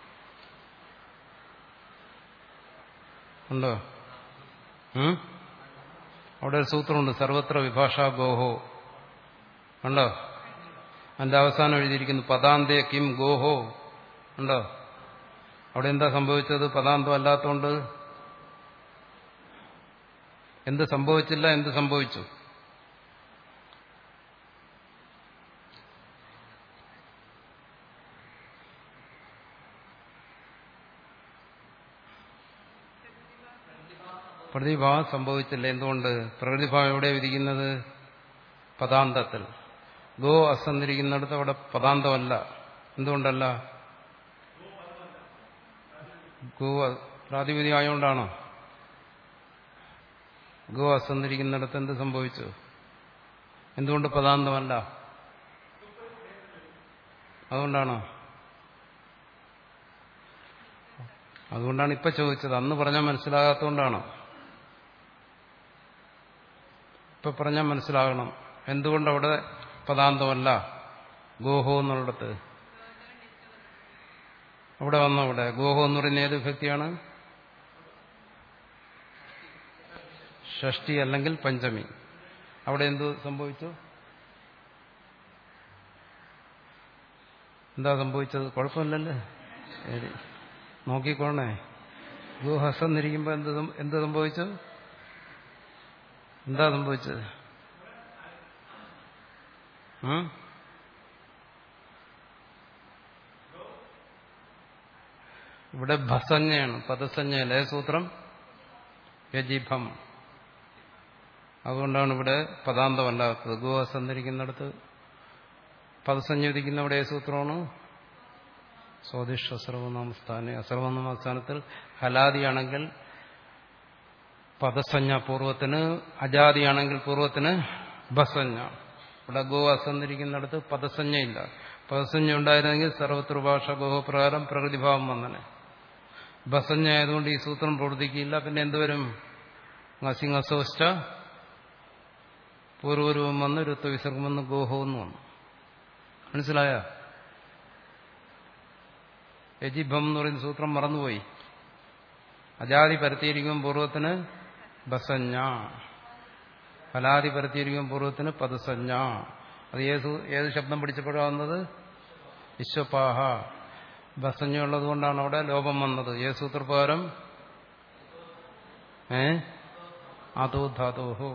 ഉണ്ടോ അവിടെ ഒരു സൂത്രമുണ്ട് സർവത്ര വിഭാഷ ഗോഹോ ഉണ്ടോ അതിന്റെ അവസാനം എഴുതിയിരിക്കുന്നു പദാന്തേ കിം ഗോഹോ ഉണ്ടോ അവിടെ എന്താ സംഭവിച്ചത് പദാന്തം അല്ലാത്തോണ്ട് എന്ത് സംഭവിച്ചില്ല എന്ത് സംഭവിച്ചു പ്രതിഭാവം സംഭവിച്ചില്ല എന്തുകൊണ്ട് പ്രകൃതിഭാവം എവിടെ വിധിക്കുന്നത് പദാന്തത്തിൽ ഗോ അസന്നിരിക്കുന്നിടത്ത് അവിടെ പദാന്തമല്ല എന്തുകൊണ്ടല്ല ഗോ പ്രാതിപതി ആയതുകൊണ്ടാണോ ഗോ അസന്നിരിക്കുന്നിടത്ത് എന്ത് സംഭവിച്ചു എന്തുകൊണ്ട് പദാന്തമല്ല അതുകൊണ്ടാണോ അതുകൊണ്ടാണ് ഇപ്പൊ ചോദിച്ചത് അന്ന് പറഞ്ഞാൽ മനസ്സിലാകാത്തതുകൊണ്ടാണോ ഇപ്പൊ പറഞ്ഞാൽ മനസ്സിലാകണം എന്തുകൊണ്ട് അവിടെ പദാന്തമല്ല ഗോഹോ എന്നുള്ളിടത്ത് അവിടെ വന്ന അവിടെ ഗോഹോ എന്ന് പറയുന്ന ഏത് വിഭക്തിയാണ് ഷഷ്ടി അല്ലെങ്കിൽ പഞ്ചമി അവിടെ എന്തു സംഭവിച്ചു എന്താ സംഭവിച്ചത് കുഴപ്പമില്ലല്ലേ ശരി നോക്കിക്കോണേ ഗോഹസന്നിരിക്കുമ്പോ എന്ത് എന്ത് സംഭവിച്ചു എന്താ സംഭവിച്ചത് ഇവിടെ ഭസഞ്ജയാണ് പദസഞ്ജയല്ലേ സൂത്രം യജിഭം അതുകൊണ്ടാണ് ഇവിടെ പദാന്തമല്ലാത്തത് ഗോ അസന്നിരിക്കുന്നിടത്ത് പദസഞ്ജ വിധിക്കുന്ന ഇവിടെ സൂത്രമാണ് സ്വാദിഷ് അസർവനാമ സ്ഥാനെ അസർവനാമ സ്ഥാനത്തിൽ ഹലാദിയാണെങ്കിൽ പദസഞ്ജ പൂർവത്തിന് അജാതിയാണെങ്കിൽ പൂർവത്തിന് ബസഞ്ജ ഇവിടെ ഗോ അസന്നിരിക്കുന്നിടത്ത് പദസഞ്ജയില്ല പദസഞ്ജ ഉണ്ടായിരുന്നെങ്കിൽ സർവത്ര ഭാഷ ഗോഹപ്രകാരം പ്രകൃതിഭാവം വന്നനെ ബസഞ്ജ ആയതുകൊണ്ട് ഈ സൂത്രം പ്രവർത്തിക്കില്ല പിന്നെ എന്തുവരും അസിംഗസോസ്റ്റ പൂർവരൂപം വന്ന് ഋത്വവിസർഗം വന്ന് ഗോഹോ എന്ന് വന്നു മനസ്സിലായ യജിഭം എന്ന് പറയുന്ന സൂത്രം മറന്നുപോയി അജാതി പരത്തിയിരിക്കും പൂർവ്വത്തിന് ബസഞ്ഞ ഫലാതി പരത്തിയിരിക്കും പൂർവ്വത്തിന് പദസഞ്ഞ അത് ഏത് ഏത് ശബ്ദം പിടിച്ചപ്പോഴാവുന്നത് വിശ്വപാഹ ബസഞ്ഞ ഉള്ളത് കൊണ്ടാണ് അവിടെ ലോപം വന്നത് ഏത് സൂത്രപ്രകാരം ഏ അതോ ധാതോഹോ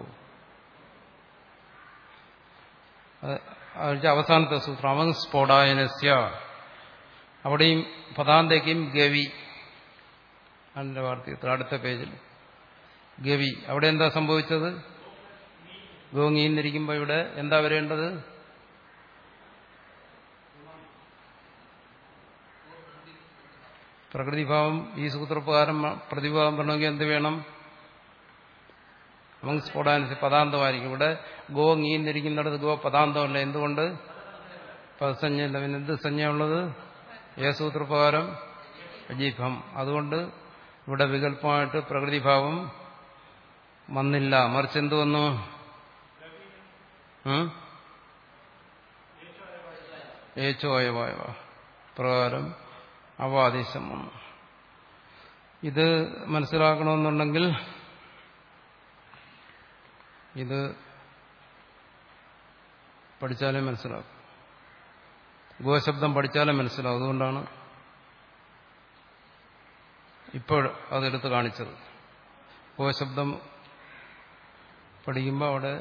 അവസാനത്തെ സൂത്രം അവൻ സ്ഫോടായനസ്യ അവിടെയും പദാന്തയ്ക്കും ഗവി അതിന്റെ വാർത്തയത്തിൽ അടുത്ത പേജിൽ ഗവി അവിടെ എന്താ സംഭവിച്ചത് ഗോങ്ങിന്നിരിക്കുമ്പോൾ ഇവിടെ എന്താ വരേണ്ടത് പ്രകൃതിഭാവം ഈ സൂത്രപ്രകാരം പ്രതിഭാവം വരണമെങ്കിൽ എന്ത് വേണം നമുക്ക് സ്ഫോടാനുസരിച്ച് പദാന്തമായിരിക്കും ഇവിടെ ഗോ നീന്നിരിക്കുന്നിടത്ത് ഗോ പദാന്തമല്ല എന്തുകൊണ്ട് പദസഞ്ജയല്ല പിന്നെ എന്ത് സഞ്ജയുള്ളത് ഏ സൂത്രപ്രകാരം അജീഭം അതുകൊണ്ട് ഇവിടെ വികല്പമായിട്ട് പ്രകൃതിഭാവം വന്നില്ല മറിച്ച് എന്ത് വന്നു ഏച്ചോ അയവായവ പ്രകാരം അവാദേശം വന്നു ഇത് മനസ്സിലാക്കണമെന്നുണ്ടെങ്കിൽ ഇത് പഠിച്ചാലേ മനസ്സിലാക്കും ഗോശബ്ദം പഠിച്ചാലേ മനസ്സിലാവും അതുകൊണ്ടാണ് ഇപ്പോൾ അതെടുത്ത് കാണിച്ചത് ഗോശബ്ദം പഠിക്കുമ്പോൾ അവിടെ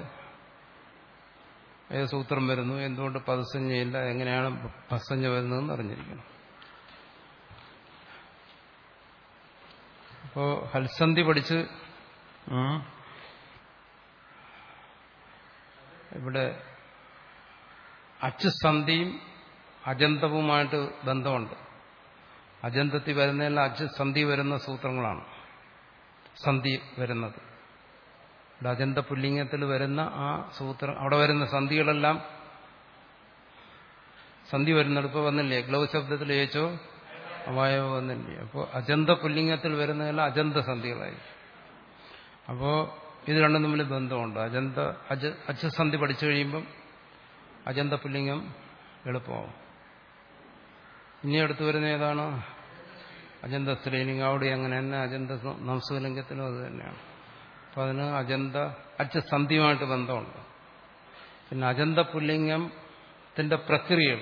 ഏത് സൂത്രം വരുന്നു എന്തുകൊണ്ട് പദസഞ്ജയില്ല എങ്ങനെയാണ് പസഞ്ജ വരുന്നതെന്ന് അറിഞ്ഞിരിക്കണം അപ്പോ ഹൽസന്ധി പഠിച്ച് ഇവിടെ അച്ചുസന്ധിയും അജന്തവുമായിട്ട് ബന്ധമുണ്ട് അജന്തത്തിൽ വരുന്നതിൽ അച്ചുസന്ധി വരുന്ന സൂത്രങ്ങളാണ് സന്ധി വരുന്നത് ഇവിടെ അജന്ത പുല്ലിംഗത്തിൽ വരുന്ന ആ സൂത്രം അവിടെ വരുന്ന സന്ധികളെല്ലാം സന്ധി വരുന്നിടത്ത് വന്നില്ലേ ഗ്ലൗ ശബ്ദത്തിൽ ഏച്ചോ അവയവ വന്നില്ലേ അപ്പോൾ അജന്ത പുല്ലിംഗത്തിൽ വരുന്നതെല്ലാം അജന്ത സന്ധികളായിരിക്കും അപ്പോൾ ഇത് രണ്ടും തമ്മിൽ ബന്ധമുണ്ട് അജന്ത അജ അച്ചസന്ധി പഠിച്ചു കഴിയുമ്പം അജന്ത പുല്ലിംഗം എളുപ്പമാവും ഇനി അടുത്ത് വരുന്ന ഏതാണ് അജന്ത സ്ത്രീലിംഗം അവിടെ അങ്ങനെ തന്നെ അജന്ത നംസുലിംഗത്തിലും അത് തന്നെയാണ് അപ്പം അതിന് അജന്ത അച്ചസന്ധിയുമായിട്ട് ബന്ധമുണ്ട് പിന്നെ അജന്ത പുല്ലിംഗത്തിന്റെ പ്രക്രിയകൾ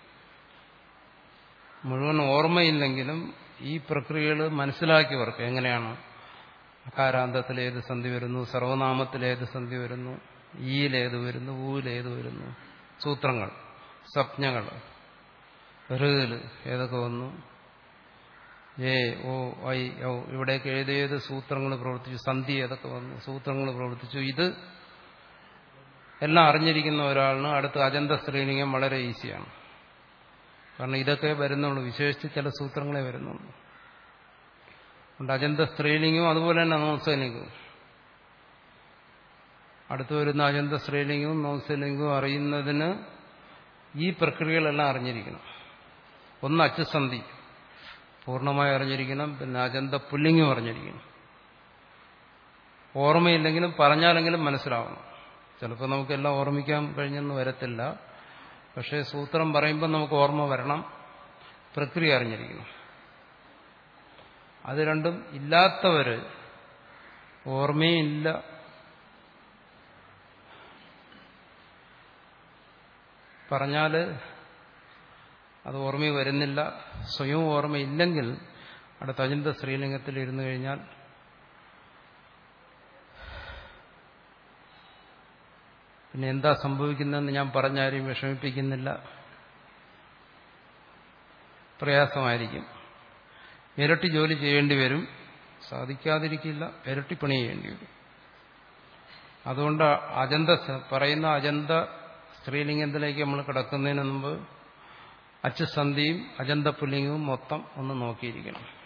മുഴുവൻ ഓർമ്മയില്ലെങ്കിലും ഈ പ്രക്രിയകൾ മനസ്സിലാക്കിയവർക്ക് എങ്ങനെയാണ് അകാരാന്തത്തിൽ ഏത് സന്ധി വരുന്നു സർവനാമത്തിൽ ഏത് സന്ധി വരുന്നു ഈയിലേത് വരുന്നു ഊയിലേത് വരുന്നു സൂത്രങ്ങൾ സ്വപ്നങ്ങൾ ഋല് ഏതൊക്കെ വന്നു ഏ ഓ ഐ ഔ ഇവിടെയൊക്കെ ഏതേത് സൂത്രങ്ങൾ പ്രവർത്തിച്ചു സന്ധി ഏതൊക്കെ വന്നു സൂത്രങ്ങൾ പ്രവർത്തിച്ചു ഇത് എല്ലാം അറിഞ്ഞിരിക്കുന്ന ഒരാളിന് അടുത്ത് അജന്ത സ്ത്രീലിംഗം വളരെ ഈസിയാണ് കാരണം ഇതൊക്കെ വരുന്നുള്ളൂ വിശേഷിച്ച് ചില സൂത്രങ്ങളെ വരുന്നുള്ളൂ അതുകൊണ്ട് അജന്ത സ്ത്രീലിംഗവും അതുപോലെ തന്നെ നൗസലിംഗവും അടുത്തു വരുന്ന അജന്ത സ്ത്രീലിംഗവും നൗസലിംഗവും അറിയുന്നതിന് ഈ പ്രക്രിയകളെല്ലാം അറിഞ്ഞിരിക്കണം ഒന്ന് അച്ചുസന്ധി പൂർണ്ണമായി അറിഞ്ഞിരിക്കണം പിന്നെ അജന്ത പുല്ലിംഗം അറിഞ്ഞിരിക്കണം ഓർമ്മയില്ലെങ്കിലും പറഞ്ഞാലെങ്കിലും മനസ്സിലാവണം ചിലപ്പോൾ നമുക്കെല്ലാം ഓർമ്മിക്കാൻ കഴിഞ്ഞെന്ന് വരത്തില്ല പക്ഷേ സൂത്രം പറയുമ്പോൾ നമുക്ക് ഓർമ്മ വരണം പ്രക്രിയ അറിഞ്ഞിരിക്കണം അത് രണ്ടും ഇല്ലാത്തവര് ഓർമ്മയില്ല പറഞ്ഞാൽ അത് ഓർമ്മ വരുന്നില്ല സ്വയം ഓർമ്മയില്ലെങ്കിൽ അടുത്ത അജിന്ത ശ്രീലിംഗത്തിൽ ഇരുന്നു കഴിഞ്ഞാൽ പിന്നെ എന്താ സംഭവിക്കുന്നതെന്ന് ഞാൻ പറഞ്ഞാരും വിഷമിപ്പിക്കുന്നില്ല പ്രയാസമായിരിക്കും ഇരട്ടി ജോലി ചെയ്യേണ്ടി വരും സാധിക്കാതിരിക്കില്ല ഇരട്ടി പണി ചെയ്യേണ്ടി വരും അതുകൊണ്ട് അജന്ത പറയുന്ന അജന്ത സ്ത്രീലിംഗത്തിലേക്ക് നമ്മൾ കിടക്കുന്നതിന് മുമ്പ് അച്ചുസന്ധിയും അജന്ത പുല്ലിംഗവും മൊത്തം ഒന്ന് നോക്കിയിരിക്കണം